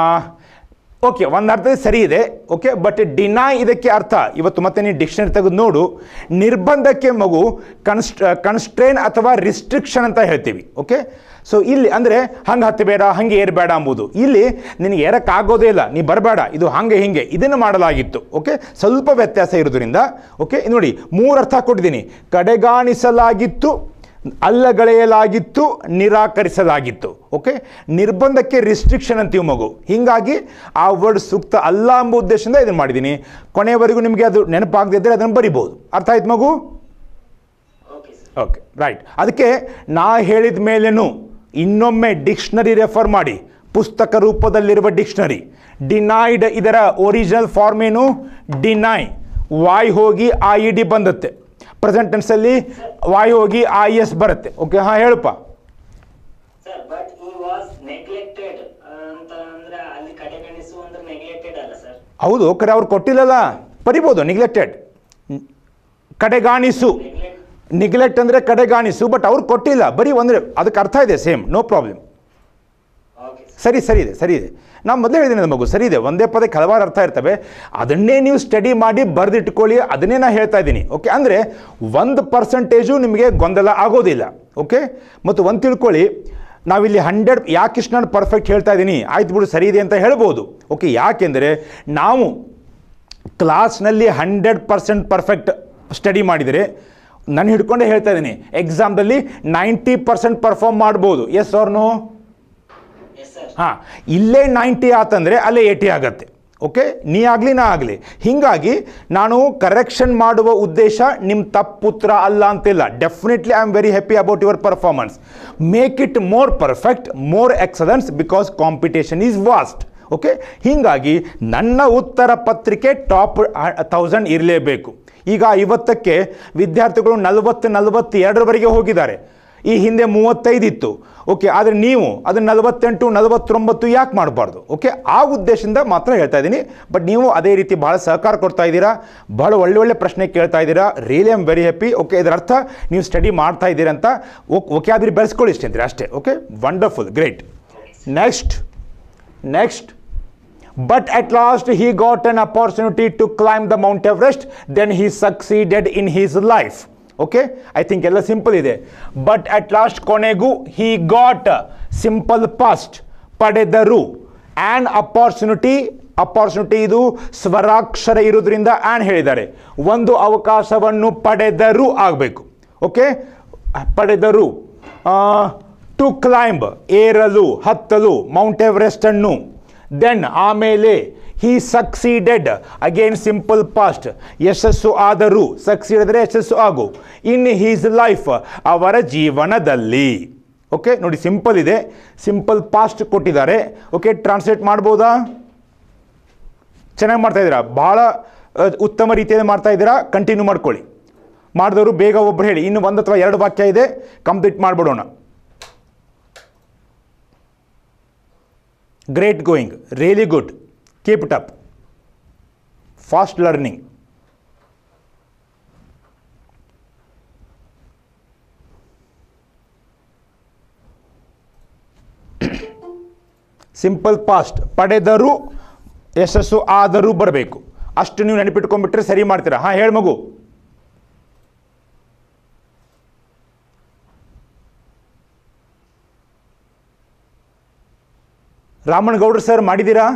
ಓಕೆ ಒಂದು ಅರ್ಥದಲ್ಲಿ ಸರಿ ಇದೆ ಓಕೆ ಬಟ್ ಡಿನೈ ಇದಕ್ಕೆ ಅರ್ಥ ಇವತ್ತು ಮತ್ತೆ ನೀವು ಡಿಕ್ಷನರಿ ತೆಗೆದು ನೋಡು ನಿರ್ಬಂಧಕ್ಕೆ ಮಗು ಕನ್ಸ್ಟ್ ಕನ್ಸ್ಟ್ರೇನ್ ಅಥವಾ ರಿಸ್ಟ್ರಿಕ್ಷನ್ ಅಂತ ಹೇಳ್ತೀವಿ ಓಕೆ ಸೊ ಇಲ್ಲಿ ಅಂದರೆ ಹಂಗೆ ಹತ್ತಬೇಡ ಹಂಗೆ ಏರಬೇಡ ಎಂಬುದು ಇಲ್ಲಿ ನಿನಗೆ ಏರಕ್ಕಾಗೋದೇ ಇಲ್ಲ ನೀ ಬರಬೇಡ ಇದು ಹಾಗೆ ಹಿಂಗೆ ಇದನ್ನು ಮಾಡಲಾಗಿತ್ತು ಓಕೆ ಸ್ವಲ್ಪ ವ್ಯತ್ಯಾಸ ಇರೋದ್ರಿಂದ ಓಕೆ ನೋಡಿ ಮೂರು ಅರ್ಥ ಕೊಟ್ಟಿದ್ದೀನಿ ಕಡೆಗಾಣಿಸಲಾಗಿತ್ತು ಅಲ್ಲಗಳೆಯಲಾಗಿತ್ತು ನಿರಾಕರಿಸಲಾಗಿತ್ತು ಓಕೆ ನಿರ್ಬಂಧಕ್ಕೆ ರಿಸ್ಟ್ರಿಕ್ಷನ್ ಅಂತೀವಿ ಮಗು ಹೀಗಾಗಿ ಆ ವರ್ಡ್ ಸೂಕ್ತ ಅಲ್ಲ ಎಂಬ ಉದ್ದೇಶದಿಂದ ಇದನ್ನು ಮಾಡಿದ್ದೀನಿ ಕೊನೆಯವರೆಗೂ ನಿಮಗೆ ಅದು ನೆನಪಾಗದಿದ್ದರೆ ಅದನ್ನು ಬರಿಬೋದು ಅರ್ಥ ಆಯ್ತು ಮಗು ಓಕೆ ಸರ್ ಓಕೆ ರೈಟ್ ಅದಕ್ಕೆ ನಾ ಹೇಳಿದ ಮೇಲೇನು ಇನ್ನೊಮ್ಮೆ ಡಿಕ್ಷನರಿ ರೆಫರ್ ಮಾಡಿ ಪುಸ್ತಕ ರೂಪದಲ್ಲಿರುವ ಡಿಕ್ಷನರಿ ಡಿನೈಡ್ ಇದರ ಒರಿಜಿನಲ್ ಫಾರ್ಮ್ ಏನು ಡಿನೈ ವಾಯ್ ಹೋಗಿ ಐ ಇ ಡಿ ಬಂದತ್ತೆ ಪ್ರೆಸೆಂಟ್ ಟೆನ್ಸಲ್ಲಿ ವಾಯ್ ಹೋಗಿ ಐ ಎಸ್ ಬರುತ್ತೆ ಓಕೆ ಹಾಂ ಹೇಳಪ್ಪ sir but he was neglected ಅಂತ ಅಂದ್ರೆ ಅಲ್ಲಿ ಕಡೆಗಣಿಸು ಅಂದ್ರೆ ನೆಗ್ಲೆಕ್ಟೆಡ್ ಅಲ್ಲ ಸರ್ ಹೌದು ಕರೆ ಅವ್ರು ಕೊಟ್ಟಿಲ್ಲಲ್ಲ ಬರಿಬೋದು ನಿಗ್ಲೆಕ್ಟೆಡ್ ಕಡೆಗಾಣಿಸು ನೆಗ್ಲೆಕ್ಟ್ ನಿಗ್ಲೆಕ್ಟ್ ಅಂದರೆ ಕಡೆಗಾಣಿಸು ಬಟ್ ಅವ್ರು ಕೊಟ್ಟಿಲ್ಲ ಬರೀ ಅಂದರೆ ಅದಕ್ಕೆ ಅರ್ಥ ಇದೆ same no problem okay sir ಸರಿ ಸರಿ ಇದೆ ಸರಿ ಇದೆ ನಾನು ಮೊದಲೇ ಹೇಳಿದ್ದೀನಿ ಅದು ಮಗು ಸರಿ ಇದೆ ಒಂದೇ ಪದಕ್ಕೆ ಹಲವಾರು ಅರ್ಥ ಇರ್ತವೆ ಅದನ್ನೇ ನೀವು ಸ್ಟಡಿ ಮಾಡಿ ಬರೆದಿಟ್ಕೊಳ್ಳಿ ಅದನ್ನೇ ನಾನು ಹೇಳ್ತಾ ಇದ್ದೀನಿ ಓಕೆ ಅಂದರೆ ಒಂದು ಪರ್ಸೆಂಟೇಜು ನಿಮಗೆ ಗೊಂದಲ ಆಗೋದಿಲ್ಲ ಓಕೆ ಮತ್ತು ಒಂದು ತಿಳ್ಕೊಳ್ಳಿ ನಾವಿಲ್ಲಿ ಹಂಡ್ರೆಡ್ ಯಾಕೆ ಇಷ್ಟು ನಾನು ಪರ್ಫೆಕ್ಟ್ ಹೇಳ್ತಾ ಇದ್ದೀನಿ ಆಯ್ತು ಬಿಡು ಸರಿ ಇದೆ ಅಂತ ಹೇಳ್ಬೋದು ಓಕೆ ಯಾಕೆಂದರೆ ನಾವು ಕ್ಲಾಸ್ನಲ್ಲಿ ಹಂಡ್ರೆಡ್ ಪರ್ಸೆಂಟ್ ಪರ್ಫೆಕ್ಟ್ ಸ್ಟಡಿ ಮಾಡಿದರೆ ನಾನು ಹಿಡ್ಕೊಂಡೇ ಹೇಳ್ತಾ ಇದ್ದೀನಿ ಎಕ್ಸಾಮ್ದಲ್ಲಿ ನೈಂಟಿ ಪರ್ಸೆಂಟ್ ಪರ್ಫಾರ್ಮ್ ಮಾಡ್ಬೋದು ಎಸ್ ಅವ್ರ ನೋ ಎಸ್ ಸರ್ ಹಾಂ ಇಲ್ಲೇ ನೈಂಟಿ ಆತಂದರೆ ಅಲ್ಲೇ ಏಯ್ಟಿ ಆಗತ್ತೆ ಓಕೆ ನೀ ಆಗಲಿ ನಾ ಆಗಲಿ ಹೀಗಾಗಿ ನಾನು ಕರೆಕ್ಷನ್ ಮಾಡುವ ಉದ್ದೇಶ ನಿಮ್ಮ ತಪ್ಪುತ್ರ ಅಲ್ಲ ಅಂತಿಲ್ಲ definitely I am very happy about your performance make it more perfect more excellence because competition is vast okay ಹೀಗಾಗಿ ನನ್ನ ಉತ್ತರ ಪತ್ರಿಕೆ ಟಾಪ್ ತೌಸಂಡ್ ಇರಲೇಬೇಕು ಈಗ ಐವತ್ತಕ್ಕೆ ವಿದ್ಯಾರ್ಥಿಗಳು ನಲವತ್ತು ನಲವತ್ತೆರಡರವರೆಗೆ ಹೋಗಿದ್ದಾರೆ ಈ ಹಿಂದೆ ಮೂವತ್ತೈದು ಇತ್ತು ಓಕೆ ಆದರೆ ನೀವು ಅದನ್ನು ನಲವತ್ತೆಂಟು ನಲವತ್ತೊಂಬತ್ತು ಯಾಕೆ ಮಾಡಬಾರ್ದು ಓಕೆ ಆ ಉದ್ದೇಶದಿಂದ ಮಾತ್ರ ಹೇಳ್ತಾ ಇದ್ದೀನಿ ಬಟ್ ನೀವು ಅದೇ ರೀತಿ ಭಾಳ ಸಹಕಾರ ಕೊಡ್ತಾ ಇದ್ದೀರಾ ಭಾಳ ಒಳ್ಳೆ ಒಳ್ಳೆ ಪ್ರಶ್ನೆ ಕೇಳ್ತಾ ಇದ್ದೀರಾ really am very happy okay ಇದರ ಅರ್ಥ ನೀವು ಸ್ಟಡಿ ಮಾಡ್ತಾ ಇದ್ದೀರಾ ಅಂತ ಓಕೆ ಆದ್ರೆ ಬೆಳೆಸ್ಕೊಳ್ಳಿ ಇಷ್ಟೇ ಅಂತೀರಿ ಅಷ್ಟೇ okay wonderful great next next But at last he got an opportunity to climb the Mount Everest, then he succeeded in his life. Okay I think ಎಲ್ಲ ಸಿಂಪಲ್ ಇದೆ ಬಟ್ ಅಟ್ ಲಾಸ್ಟ್ ಕೊನೆಗೂ he got simple past ಪಡೆದರು an opportunity opportunity ಇದು ಸ್ವರಾಕ್ಷರ ಇರೋದ್ರಿಂದ an ಹೇಳಿದ್ದಾರೆ ಒಂದು ಅವಕಾಶವನ್ನು ಪಡೆದರೂ ಆಗಬೇಕು ಓಕೆ ಪಡೆದರು ಟು ಕ್ಲೈಂಬ್ ಏರಲು ಹತ್ತಲು ಮೌಂಟ್ ಎವರೆಸ್ಟನ್ನು ದೆನ್ ಆಮೇಲೆ he succeeded again simple past ಯಶಸ್ಸು ಆದರೂ ಸಕ್ಸೀಡ್ ಅಂದರೆ ಯಶಸ್ಸು ಆಗು ಇನ್ ಹೀಸ್ ಲೈಫ್ ಅವರ ಜೀವನದಲ್ಲಿ ಓಕೆ ನೋಡಿ ಸಿಂಪಲ್ ಇದೆ ಸಿಂಪಲ್ ಪಾಸ್ಟ್ ಕೊಟ್ಟಿದ್ದಾರೆ ಓಕೆ ಟ್ರಾನ್ಸ್ಲೇಟ್ ಮಾಡ್ಬೋದಾ ಚೆನ್ನಾಗಿ ಮಾಡ್ತಾ ಇದ್ದೀರಾ ಭಾಳ ಅಹ್, ಉತ್ತಮ ರೀತಿಯಲ್ಲಿ ಮಾಡ್ತಾ ಇದ್ದೀರಾ ಕಂಟಿನ್ಯೂ ಮಾಡ್ಕೊಳ್ಳಿ ಮಾಡಿದವರು ಬೇಗ ಒಬ್ರು ಹೇಳಿ ಇನ್ನು ಒಂದು ಅಥವಾ ಎರಡು ವಾಕ್ಯ ಇದೆ ಕಂಪ್ಲೀಟ್ ಮಾಡಿಬಿಡೋಣ great going really good keep it up fast learning simple past ಪಡೆದರೂ ಯಶಸ್ಸು ಆದರೂ ಬರಬೇಕು ಅಷ್ಟು ನೀವು ನೆನಪಿಟ್ಕೊಂಡ್ಬಿಟ್ರೆ ಸರಿ ಮಾಡ್ತೀರಾ ಹಾಂ ಹೇಳಿ ಮಗು ರಾಮಣ್ಣಗೌಡ್ರು ಸರ್ ಮಾಡಿದ್ದೀರಾ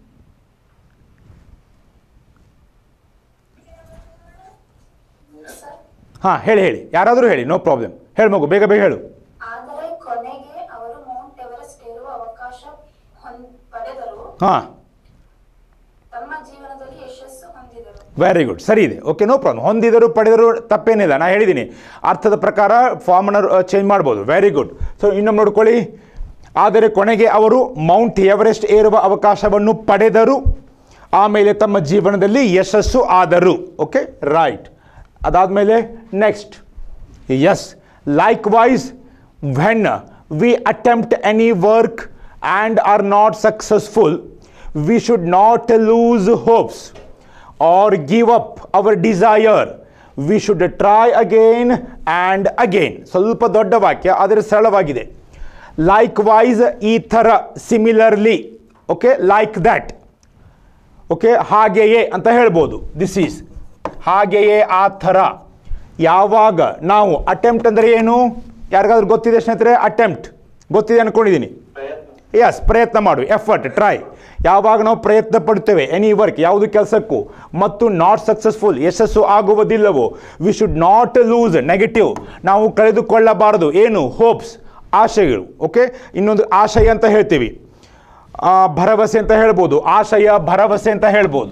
ಹಾಂ ಹೇಳಿ ಹೇಳಿ ಯಾರಾದರೂ ಹೇಳಿ ನೋ ಪ್ರಾಬ್ಲಮ್ ಹೇಳಿ ಮಗು ಬೇಗ ಬೇಗ ಹೇಳು ಆದರೆ ಕೊನೆಗೆ ಅವರು ಮೌಂಟ್ ಎವರೆಸ್ಟ್ ಏರುವ ಅವಕಾಶ ಹೊಂದ್ ಪಡೆದರು ಹಾಂ ತಮ್ಮ ಜೀವನದಲ್ಲಿ ಯಶಸ್ಸು ಹೊಂದಿದರು ವೆರಿ ಗುಡ್ ಸರಿ ಇದೆ ಓಕೆ ನೋ ಪ್ರಾಬ್ಲಮ್ ಹೊಂದಿದರು ಪಡೆದರು ತಪ್ಪೇನಿಲ್ಲ ನಾನು ಹೇಳಿದ್ದೀನಿ ಅರ್ಥದ ಪ್ರಕಾರ ಫಾರ್ಮನ್ನು ಚೇಂಜ್ ಮಾಡ್ಬೋದು ವೆರಿ ಗುಡ್ ಸೊ ಇನ್ನೊಮ್ಮೆ ನೋಡ್ಕೊಳ್ಳಿ ಆದರೆ ಕೊನೆಗೆ ಅವರು ಮೌಂಟ್ ಎವರೆಸ್ಟ್ ಏರುವ ಅವಕಾಶವನ್ನು ಪಡೆದರು ಆಮೇಲೆ ತಮ್ಮ ಜೀವನದಲ್ಲಿ ಯಶಸ್ಸು ಆದರು ಓಕೆ ರೈಟ್ ಅದಾದಮೇಲೆ next yes likewise when we attempt any work and are not successful we should not lose hopes or give up our desire we should try again and again ಸ್ವಲ್ಪ ದೊಡ್ಡ ವಾಕ್ಯ ಆದರೆ ಸರಳವಾಗಿದೆ like likewise ಈ ಥರ similarly okay like that okay ಹಾಗೆಯೇ ಅಂತ ಹೇಳ್ಬೋದು ದಿಸ್ ಈಸ್ ಹಾಗೆಯೇ ಆ ಥರ ಯಾವಾಗ ನಾವು ಅಟೆಂಪ್ಟ್ ಅಂದರೆ ಏನು ಯಾರಿಗಾದ್ರೂ ಗೊತ್ತಿದೆ ಸ್ನೇಹಿತರೆ ಅಟೆಂಪ್ಟ್ ಗೊತ್ತಿದೆ ಅನ್ಕೊಂಡಿದ್ದೀನಿ ಎಸ್ ಪ್ರಯತ್ನ ಮಾಡು ಎಫರ್ಟ್ ಟ್ರೈ ಯಾವಾಗ ನಾವು ಪ್ರಯತ್ನ ಪಡ್ತೇವೆ ಎನಿ ವರ್ಕ್ ಯಾವುದು ಕೆಲಸಕ್ಕೂ ಮತ್ತು ನಾಟ್ ಸಕ್ಸಸ್ಫುಲ್ ಯಶಸ್ಸು ಆಗುವುದಿಲ್ಲವೋ we should not lose negative ನಾವು ಕಳೆದುಕೊಳ್ಳಬಾರದು ಏನು ಹೋಪ್ಸ್ ಆಶಯಗಳು ಓಕೆ ಇನ್ನೊಂದು ಆಶಯ ಅಂತ ಹೇಳ್ತೀವಿ ಆ, ಭರವಸೆ ಅಂತ ಹೇಳ್ಬೋದು ಆಶಯ ಭರವಸೆ ಅಂತ ಹೇಳ್ಬೋದು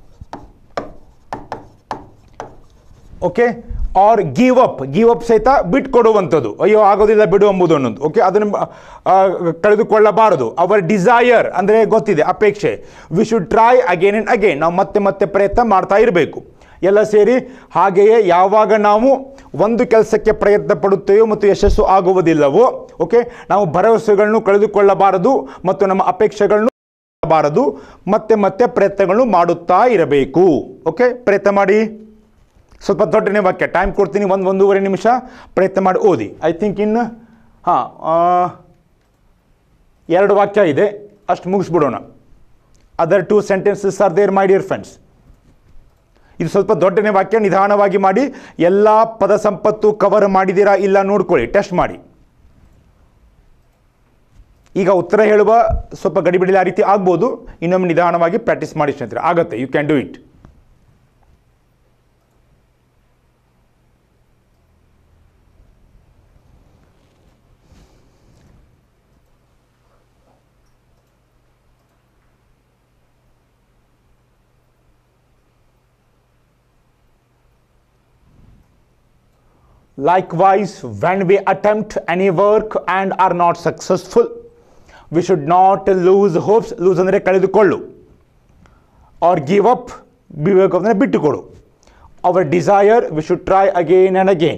okay or give up give up ಸಹಿತ ಬಿಟ್ಕೊಡುವಂಥದ್ದು ಅಯ್ಯೋ ಆಗೋದಿಲ್ಲ ಬಿಡು ಎಂಬುದು ಅನ್ನೋದು ಓಕೆ ಅದನ್ನು ಆ, ಕಳೆದುಕೊಳ್ಳಬಾರದು ಅವರ್ ಡಿಸೈರ್ ಅಂದರೆ ಗೊತ್ತಿದೆ ಅಪೇಕ್ಷೆ we should try again and again ನಾವು ಮತ್ತೆ ಮತ್ತೆ ಪ್ರಯತ್ನ ಮಾಡ್ತಾ ಇರಬೇಕು ಎಲ್ಲ ಸೇರಿ ಹಾಗೆಯೇ ಯಾವಾಗ ನಾವು ಒಂದು ಕೆಲಸಕ್ಕೆ ಪ್ರಯತ್ನ ಪಡುತ್ತೇವೋ ಮತ್ತು ಯಶಸ್ಸು ಆಗುವುದಿಲ್ಲವೋ ಓಕೆ ನಾವು ಭರವಸೆಗಳನ್ನು ಕಳೆದುಕೊಳ್ಳಬಾರದು ಮತ್ತು ನಮ್ಮ ಅಪೇಕ್ಷೆಗಳನ್ನು ಬಾರದು ಮತ್ತೆ ಮತ್ತೆ ಪ್ರಯತ್ನಗಳನ್ನು ಮಾಡುತ್ತಾ ಇರಬೇಕು ಓಕೆ ಪ್ರಯತ್ನ ಮಾಡಿ ಸ್ವಲ್ಪ ದೊಡ್ಡನೇ ವಾಕ್ಯ ಟೈಮ್ ಕೊಡ್ತೀನಿ ಒಂದು ಒಂದೂವರೆ ನಿಮಿಷ ಪ್ರಯತ್ನ ಮಾಡಿ ಓದಿ ಐ ಥಿಂಕ್ ಇನ್ನು ಹಾಂ ಎರಡು ವಾಕ್ಯ ಇದೆ ಅಷ್ಟು ಮುಗಿಸ್ಬಿಡೋಣ other two sentences are there my dear friends ಇದು ಸ್ವಲ್ಪ ದೊಡ್ಡನೇ ವಾಕ್ಯ ನಿಧಾನವಾಗಿ ಮಾಡಿ ಎಲ್ಲ ಪದ ಸಂಪತ್ತು ಕವರ್ ಮಾಡಿದ್ದೀರಾ ಇಲ್ಲ ನೋಡ್ಕೊಳ್ಳಿ ಟೆಸ್ಟ್ ಮಾಡಿ ಈಗ ಉತ್ತರ ಹೇಳುವ ಸ್ವಲ್ಪ ಗಡಿಬಿಡಿಲ ರೀತಿ ಆಗ್ಬೋದು ಇನ್ನೊಮ್ಮೆ ನಿಧಾನವಾಗಿ ಪ್ರಾಕ್ಟೀಸ್ ಮಾಡಿ ಸ್ನೇಹಿತರೆ ಆಗತ್ತೆ you can do it Likewise, when we attempt any work and are not successful, we should not lose hopes. Lose ಅಂದರೆ ಕಳೆದುಕೊಳ್ಳು ಆರ್ ಗಿವ್ ಅಪ್ ಬಿಬೇಕು ಅಂದರೆ ಬಿಟ್ಟುಕೊಡು our desire we should try again and again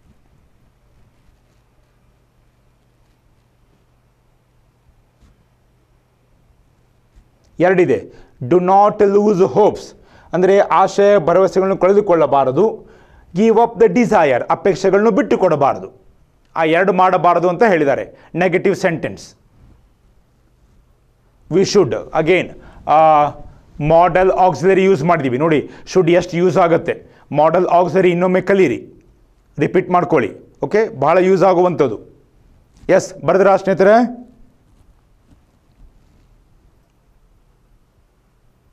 ಎರಡಿದೆ do not lose hopes ಅಂದರೆ ಆಶಯ ಭರವಸೆಗಳನ್ನು ಕಳೆದುಕೊಳ್ಳಬಾರದು ಗಿವ್ ಅಪ್ ದ ಡಿಸೈರ್ ಅಪೇಕ್ಷೆಗಳನ್ನು ಬಿಟ್ಟುಕೊಡಬಾರದು ಆ ಎರಡು ಮಾಡಬಾರದು ಅಂತ ಹೇಳಿದ್ದಾರೆ negative sentence we should again model auxiliary use ಮಾಡಿದ್ದೀವಿ ನೋಡಿ ಶುಡ್ ಎಷ್ಟು ಯೂಸ್ ಆಗುತ್ತೆ ಮಾಡೆಲ್ ಆಕ್ಸಿಲರಿ ಇನ್ನೊಮ್ಮೆ ಕಲೀರಿ ರಿಪೀಟ್ ಮಾಡ್ಕೊಳ್ಳಿ ಓಕೆ ಭಾಳ ಯೂಸ್ ಆಗುವಂಥದ್ದು ಎಸ್ ಬರೆದ್ರಾ ಸ್ನೇಹಿತರೆ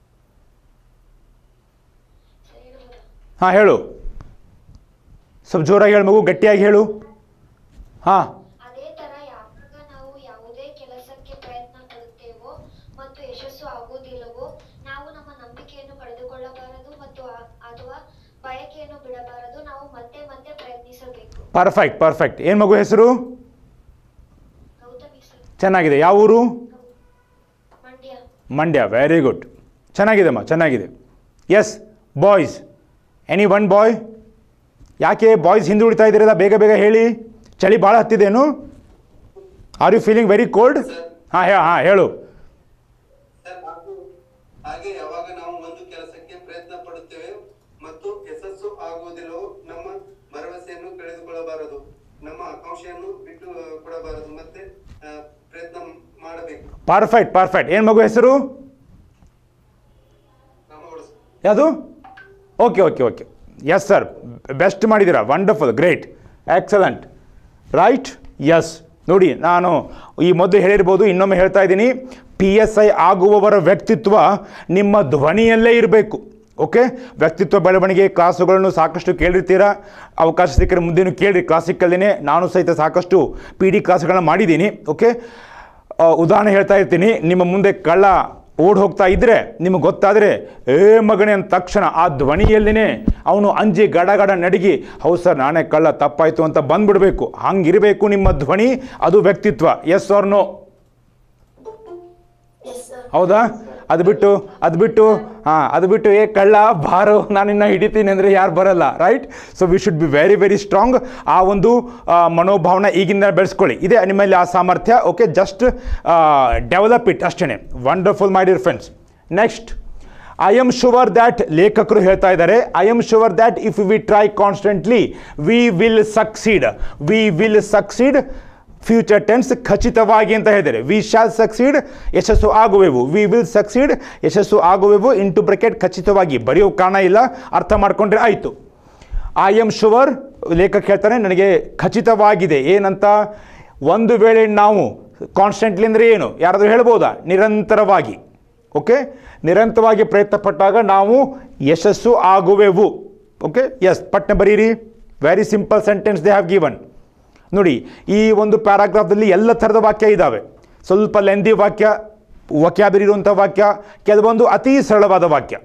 ಹಾಂ ಹೇಳು ಸ್ವಲ್ಪ ಜೋರಾಗಿ ಹೇಳು ಮಗು ಗಟ್ಟಿಯಾಗಿ ಹೇಳು ಹಾಂ ಅದೇ ತರ ಯಾವಾಗ ನಾವು ಯಾವುದೇ ಕೆಲಸಕ್ಕೆ ಪ್ರಯತ್ನ ಪಡುತ್ತೇವೋ ಮತ್ತು ಯಶಸ್ಸು ಆಗುವುದಿಲ್ಲವೋ ನಾವು ನಮ್ಮ ನಂಬಿಕೆಯನ್ನು ಕಳೆದುಕೊಳ್ಳಬಾರದು ಮತ್ತು ಆ- ಅಥವಾ ಬಯಕೆಯನ್ನು ಬಿಡಬಾರದು ನಾವು ಮತ್ತೆ ಮತ್ತೆ ಪ್ರಯತ್ನಿಸಬೇಕು ಪರ್ಫೆಕ್ಟ್ ಪರ್ಫೆಕ್ಟ್ ಏನು ಮಗು ಹೆಸರು ಗೌತಮಿ ಸರ್ ಚೆನ್ನಾಗಿದೆ ಯಾವ ಊರು ಮಂಡ್ಯ ಮಂಡ್ಯ ವೆರಿ ಗುಡ್ ಚೆನ್ನಾಗಿದೆಮ್ಮ ಚೆನ್ನಾಗಿದೆ yes boys any one boy ಯಾಕೆ ಬಾಯ್ಸ್ ಹಿಂದೆ ಉಳಿತಾ ಇದ್ದೀರಲ್ಲ ಬೇಗ ಬೇಗ ಹೇಳಿ ಚಳಿ ಭಾಳ ಹತ್ತಿದೇನು are you feeling very cold ಹಾಂ ಹೇ ಹಾಂ ಹೇಳು ಸರ್, ಹಾಗೂ- ಹಾಗೆ ಯಾವಾಗ ನಾವು ಒಂದು ಕೆಲಸಕ್ಕೆ ಪ್ರಯತ್ನ ಪಡುತ್ತೇವೆ ಮತ್ತು ಯಶಸ್ಸು ಆಗುವುದಿಲ್ಲವೋ ನಮ್ಮ ಭರವಸೆಯನ್ನು ಕಳೆದುಕೊಳ್ಳಬಾರದು ನಮ್ಮ ಆಕಾಂಕ್ಷೆಯನ್ನು ಬಿಟ್ಟು ಆ, ಕೊಡಬಾರದು ಮತ್ತೆ ಆ, ಪ್ರಯತ್ನ ಮಾಡಬೇಕು ಪರ್ಫೆಕ್ಟ್ ಪರ್ಫೆಕ್ಟ್ ಏನು ಮಗು ಹೆಸರು ರಾಮಗೌಡ ಸರ್. ಯಾವುದು okay okay okay yes sir best ಮಾಡಿದ್ದೀರಾ wonderful great excellent right yes ನೋಡಿ ನಾನು ಈ ಮೊದಲು ಹೇಳಿರ್ಬೋದು ಇನ್ನೊಮ್ಮೆ ಹೇಳ್ತಾ ಇದ್ದೀನಿ ಪಿ ಎಸ್ ಐ ಆಗುವವರ ವ್ಯಕ್ತಿತ್ವ ನಿಮ್ಮ ಧ್ವನಿಯಲ್ಲೇ ಇರಬೇಕು ಓಕೆ ವ್ಯಕ್ತಿತ್ವ ಬೆಳವಣಿಗೆ ಕ್ಲಾಸುಗಳನ್ನು ಸಾಕಷ್ಟು ಕೇಳಿರ್ತೀರಾ ಅವಕಾಶ ಸಿಕ್ಕರೆ ಮುಂದೇನು ಕೇಳಿರಿ ಕ್ಲಾಸಿಕಲ್ಲಿನೇ ನಾನು ಸಹಿತ ಸಾಕಷ್ಟು ಪಿ ಡಿ ಕ್ಲಾಸ್ಗಳನ್ನ ಮಾಡಿದ್ದೀನಿ ಓಕೆ ಆ, ಉದಾಹರಣೆ ಹೇಳ್ತಾ ಇರ್ತೀನಿ ನಿಮ್ಮ ಮುಂದೆ ಕಳ್ಳ ಓಡ್ ಹೋಗ್ತಾ ಇದ್ದರೆ ನಿಮಗೆ ಗೊತ್ತಾದರೆ ಏ ಮಗನೇ ಅಂದ ತಕ್ಷಣ ಆ ಧ್ವನಿಯಲ್ಲಿನೇ ಅವನು ಅಂಜಿ ಗಡ ಗಡ ನಡಗಿ ಹೌದು ಸರ್ ನಾನೇ ಕಳ್ಳ ತಪ್ಪಾಯಿತು ಅಂತ ಬಂದ್ಬಿಡಬೇಕು ಹಂಗಿರಬೇಕು ನಿಮ್ಮ ಧ್ವನಿ ಅದು ವ್ಯಕ್ತಿತ್ವ ಎಸ್ ಆರ್ ನೋ ಹೌದಾ ಅದು ಬಿಟ್ಟು ಅದು ಬಿಟ್ಟು ಹಾಂ ಅದು ಬಿಟ್ಟು ಏ ಕಳ್ಳ ಬಾರೋ ನಾನಿನ್ನ ಹಿಡಿತೀನಿ ಅಂದರೆ ಯಾರು ಬರಲ್ಲ right so we should be very very strong ಆ ಒಂದು ಆ, ಮನೋಭಾವನೆ ಈಗಿಂದ ಬೆಳೆಸ್ಕೊಳ್ಳಿ ಇದೆ ನಿಮ್ಮಲ್ಲಿ ಆ ಸಾಮರ್ಥ್ಯ ಓಕೆ ಜಸ್ಟ್ ಡೆವಲಪ್ ಇಟ್ ಅಷ್ಟೇ ವಂಡರ್ಫುಲ್ ಮಾಡಿರ್ friends next I am sure that ಲೇಖಕರು ಹೇಳ್ತಾ ಇದ್ದಾರೆ I am sure that if we try constantly we will succeed we will succeed future tense ಖಚಿತವಾಗಿ ಅಂತ ಹೇಳಿದ್ದಾರೆ ವಿ ಶಾಲ್ ಸಕ್ಸೀಡ್ ಯಶಸ್ಸು ಆಗುವೆವು ವಿ ವಿಲ್ ಸಕ್ಸೀಡ್ ಯಶಸ್ಸು ಆಗುವೆವು ಇಂಟು ಬ್ರೆಕೆಟ್ ಖಚಿತವಾಗಿ ಬರೆಯೋ ಕಾರಣ ಇಲ್ಲ ಅರ್ಥ ಮಾಡ್ಕೊಂಡ್ರೆ ಆಯಿತು ಐ ಎಮ್ ಶುವರ್ ಲೇಖಕ ಹೇಳ್ತಾನೆ ನನಗೆ ಖಚಿತವಾಗಿದೆ ಏನಂತ ಒಂದು ವೇಳೆ ನಾವು ಕಾನ್ಸ್ಟೆಂಟ್ಲಿ ಅಂದರೆ ಏನು ಯಾರಾದರೂ ಹೇಳ್ಬೋದಾ ನಿರಂತರವಾಗಿ ಓಕೆ ನಿರಂತರವಾಗಿ ಪ್ರಯತ್ನ ಪಟ್ಟಾಗ ನಾವು ಯಶಸ್ಸು ಆಗುವೆವು ಓಕೆ ಎಸ್ ಪಟ್ನೆ ಬರೀರಿ very simple sentence they have given ನೋಡಿ ಈ ಒಂದು ಪ್ಯಾರಾಗ್ರಾಫ್ದಲ್ಲಿ ಎಲ್ಲ ಥರದ ವಾಕ್ಯ ಇದ್ದಾವೆ ಸ್ವಲ್ಪ ಲೆಂದಿ ವಾಕ್ಯ ವಕ್ಯಾಬರಿ ಇರುವಂಥ ವಾಕ್ಯ ಕೆಲವೊಂದು ಅತಿ ಸರಳವಾದ ವಾಕ್ಯ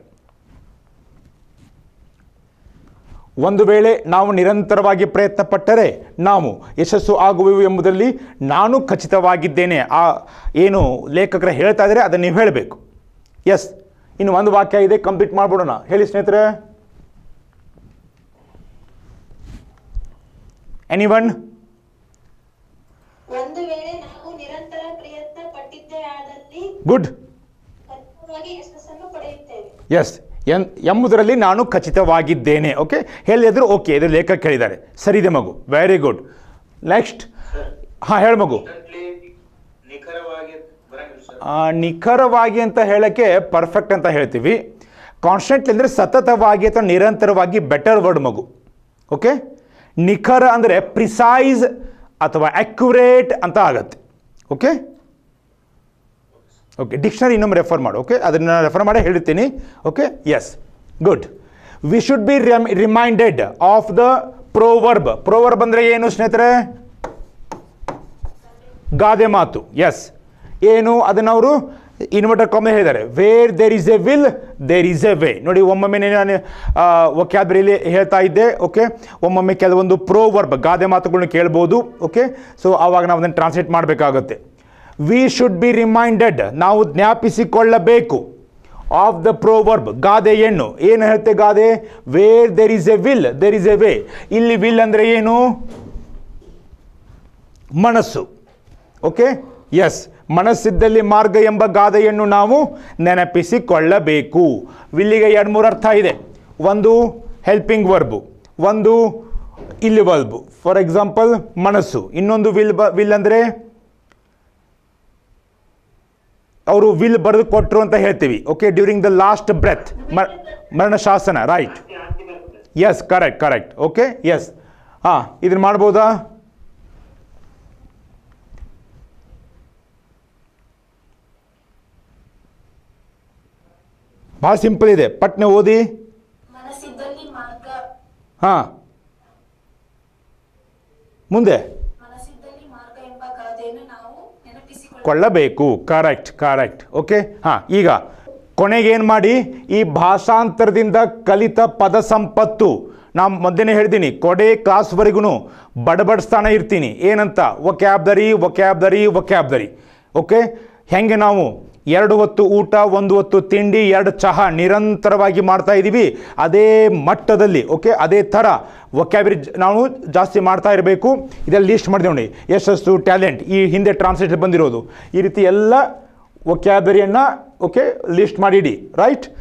ಒಂದು ವೇಳೆ ನಾವು ನಿರಂತರವಾಗಿ ಪ್ರಯತ್ನ ಪಟ್ಟರೆ ನಾವು ಯಶಸ್ಸು ಆಗುವೆವು ಎಂಬುದರಲ್ಲಿ ನಾನು ಖಚಿತವಾಗಿದ್ದೇನೆ ಆ ಏನು ಲೇಖಕರು ಹೇಳ್ತಾ ಇದ್ದಾರೆ ಅದನ್ನು ನೀವು ಹೇಳಬೇಕು ಎಸ್ ಇನ್ನು ಒಂದು ವಾಕ್ಯ ಇದೆ ಕಂಪ್ಲೀಟ್ ಮಾಡ್ಬಿಡೋಣ ಹೇಳಿ ಸ್ನೇಹಿತರೆ ಎನಿ ಒನ್ ಒಂದು ವೇಳೆ ನಾವು ನಿರಂತರ ಪ್ರಯತ್ನ ಪಟ್ಟಿದ್ದೇ ಆದಲ್ಲಿ ಗುಡ್ ಖಚಿತವಾಗಿ ಯಶಸ್ಸನ್ನು ಪಡೆಯುತ್ತೇವೆ ಎಸ್ ಎನ್ ಎಂಬುದರಲ್ಲಿ ನಾನು ಖಚಿತವಾಗಿದ್ದೇನೆ ಓಕೆ ಹೇಳಿದ್ರು ಓಕೆ ಇದು ಲೇಖಕ ಹೇಳಿದ್ದಾರೆ ಸರಿದೆ ಮಗು ವೆರಿ ಗುಡ್ ನೆಕ್ಸ್ಟ್ ಹಾಂ ಹೇಳು ಮಗು ನಿಖರವಾಗಿ ಬರಂಗಿಲ್ಲ ಸರ್ ಆ, ನಿಖರವಾಗಿ ಅಂತ ಹೇಳೋಕ್ಕೆ ಪರ್ಫೆಕ್ಟ್ ಅಂತ ಹೇಳ್ತೀವಿ ಕಾನ್ಸ್ಟೆಂಟ್ಲಿ ಅಂದರೆ ಸತತವಾಗಿ ಅಥವಾ ನಿರಂತರವಾಗಿ ಬೆಟರ್ ವರ್ಡ್ ಮಗು ಓಕೆ ನಿಖರ ಅಂದರೆ ಪ್ರಿಸೈಸ್ ಅಥವಾ ಅಕ್ಯುರೇಟ್ ಅಂತ ಆಗತ್ತೆ ಓಕೆ ಓಕೆ ಡಿಕ್ಷನರಿ ಇನ್ನೊಮ್ಮೆ ರೆಫರ್ ಮಾಡು ಓಕೆ ಅದನ್ನು ರೆಫರ್ ಮಾಡಿ ಹೇಳ್ತೀನಿ okay yes good we should be reminded of the proverb proverb ಅಂದರೆ ಏನು ಸ್ನೇಹಿತರೆ ಗಾದೆ ಮಾತು ಎಸ್ ಏನು ಅದನ್ನು ಅವರು ಇನ್ವರ್ಟರ್ ಕಾಮೆ ಹೇಳಿದ್ದಾರೆ where there is a will there is a way ನೋಡಿ ಒಮ್ಮೊಮ್ಮೆ ನಾನು ವೊಕ್ಯಾಬ್ರಿಲಿ ಹೇಳ್ತಾ ಇದ್ದೆ ಓಕೆ ಒಮ್ಮೊಮ್ಮೆ ಕೆಲವೊಂದು ಪ್ರೋ ವರ್ಬ್ ಗಾದೆ ಮಾತುಗಳನ್ನ ಕೇಳ್ಬೋದು ಓಕೆ ಸೊ ಆವಾಗ ನಾವು ಅದನ್ನು ಟ್ರಾನ್ಸ್ಲೇಟ್ ಮಾಡಬೇಕಾಗುತ್ತೆ ವಿ ಶುಡ್ ಬಿ ರಿಮೈಂಡೆಡ್ ನಾವು ಜ್ಞಾಪಿಸಿಕೊಳ್ಳಬೇಕು ಆಫ್ ದ ಪ್ರೋವರ್ಬ್ ಗಾದೆ ಹೆಣ್ಣು ಏನು ಹೇಳುತ್ತೆ ಗಾದೆ where there is a will there is a way ಇಲ್ಲಿ ವಿಲ್ ಅಂದರೆ ಏನು ಮನಸ್ಸು ಓಕೆ ಎಸ್ ಮನಸ್ಸಿದ್ದಲ್ಲಿ ಮಾರ್ಗ ಎಂಬ ಗಾದೆಯನ್ನು ನಾವು ನೆನಪಿಸಿಕೊಳ್ಳಬೇಕು ವಿಲ್ಲಿಗೆ ಎರಡು ಮೂರು ಅರ್ಥ ಇದೆ ಒಂದು ಹೆಲ್ಪಿಂಗ್ ವರ್ಬು ಒಂದು ಇಲ್ಲಿ ವರ್ಬು ಫಾರ್ ಎಕ್ಸಾಂಪಲ್ ಮನಸ್ಸು ಇನ್ನೊಂದು ವಿಲ್ ಬ ವಿಲ್ ಅಂದರೆ ಅವರು ವಿಲ್ ಬರೆದು ಕೊಟ್ಟರು ಅಂತ ಹೇಳ್ತೀವಿ okay during the last breath ಮರಣ ಶಾಸನ right yes correct correct okay yes ಹಾಂ ಇದನ್ನು ಮಾಡ್ಬೋದಾ ಭಾಳ ಸಿಂಪಲ್ ಇದೆ ಪಟ್ನೆ ಓದಿ ಮನಸ್ಸಿದ್ದಲ್ಲಿ ಮಾರ್ಗ ಹಾಂ ಮುಂದೆ ಮನಸ್ಸಿದ್ದಲ್ಲಿ ಮಾರ್ಗ ಎಂಬ ಗಾದೆಯನ್ನು ನಾವು ನೆನಪಿಸಿಕೊಳ್ಳ ಕೊಳ್ಳಬೇಕು ಕರೆಕ್ಟ್ ಕರೆಕ್ಟ್ ಓಕೆ ಹಾಂ ಈಗ ಕೊನೆಗೇನು ಮಾಡಿ ಈ ಭಾಷಾಂತರದಿಂದ ಕಲಿತ ಪದ ಸಂಪತ್ತು ನಾನು ಮೊದಲೇ ಹೇಳ್ತೀನಿ ಕೊಡೆ ಕ್ಲಾಸ್ವರೆಗೂ ಬಡಬಡಿಸ್ತಾನೆ ಇರ್ತೀನಿ ಏನಂತ ಒಕ್ಯಾಬ್ದರಿ ಒಕ್ಯಾಬ್ದರಿ ಒಕ್ಯಾಬ್ದರಿ ಓಕೆ ಹೆಂಗೆ ನಾವು ಎರಡು ಹೊತ್ತು ಊಟ ಒಂದು ಹೊತ್ತು ತಿಂಡಿ ಎರಡು ಚಹಾ ನಿರಂತರವಾಗಿ ಮಾಡ್ತಾ ಇದ್ದೀವಿ ಅದೇ ಮಟ್ಟದಲ್ಲಿ ಓಕೆ ಅದೇ ಥರ ಒಕ್ಯಾಬರಿ ನಾವು ಜಾಸ್ತಿ ಮಾಡ್ತಾ ಇರಬೇಕು ಇದೆಲ್ಲ ಲಿಸ್ಟ್ ಮಾಡಿದೆ ನೋಡಿ ಯಶಸ್ಸು ಟ್ಯಾಲೆಂಟ್ ಈ ಹಿಂದೆ ಟ್ರಾನ್ಸ್ಲೇಟ್ ಬಂದಿರೋದು ಈ ರೀತಿ ಎಲ್ಲ ಒಕ್ಯಾಬರಿಯನ್ನು ಓಕೆ ಲಿಸ್ಟ್ ಮಾಡಿಡಿ ರೈಟ್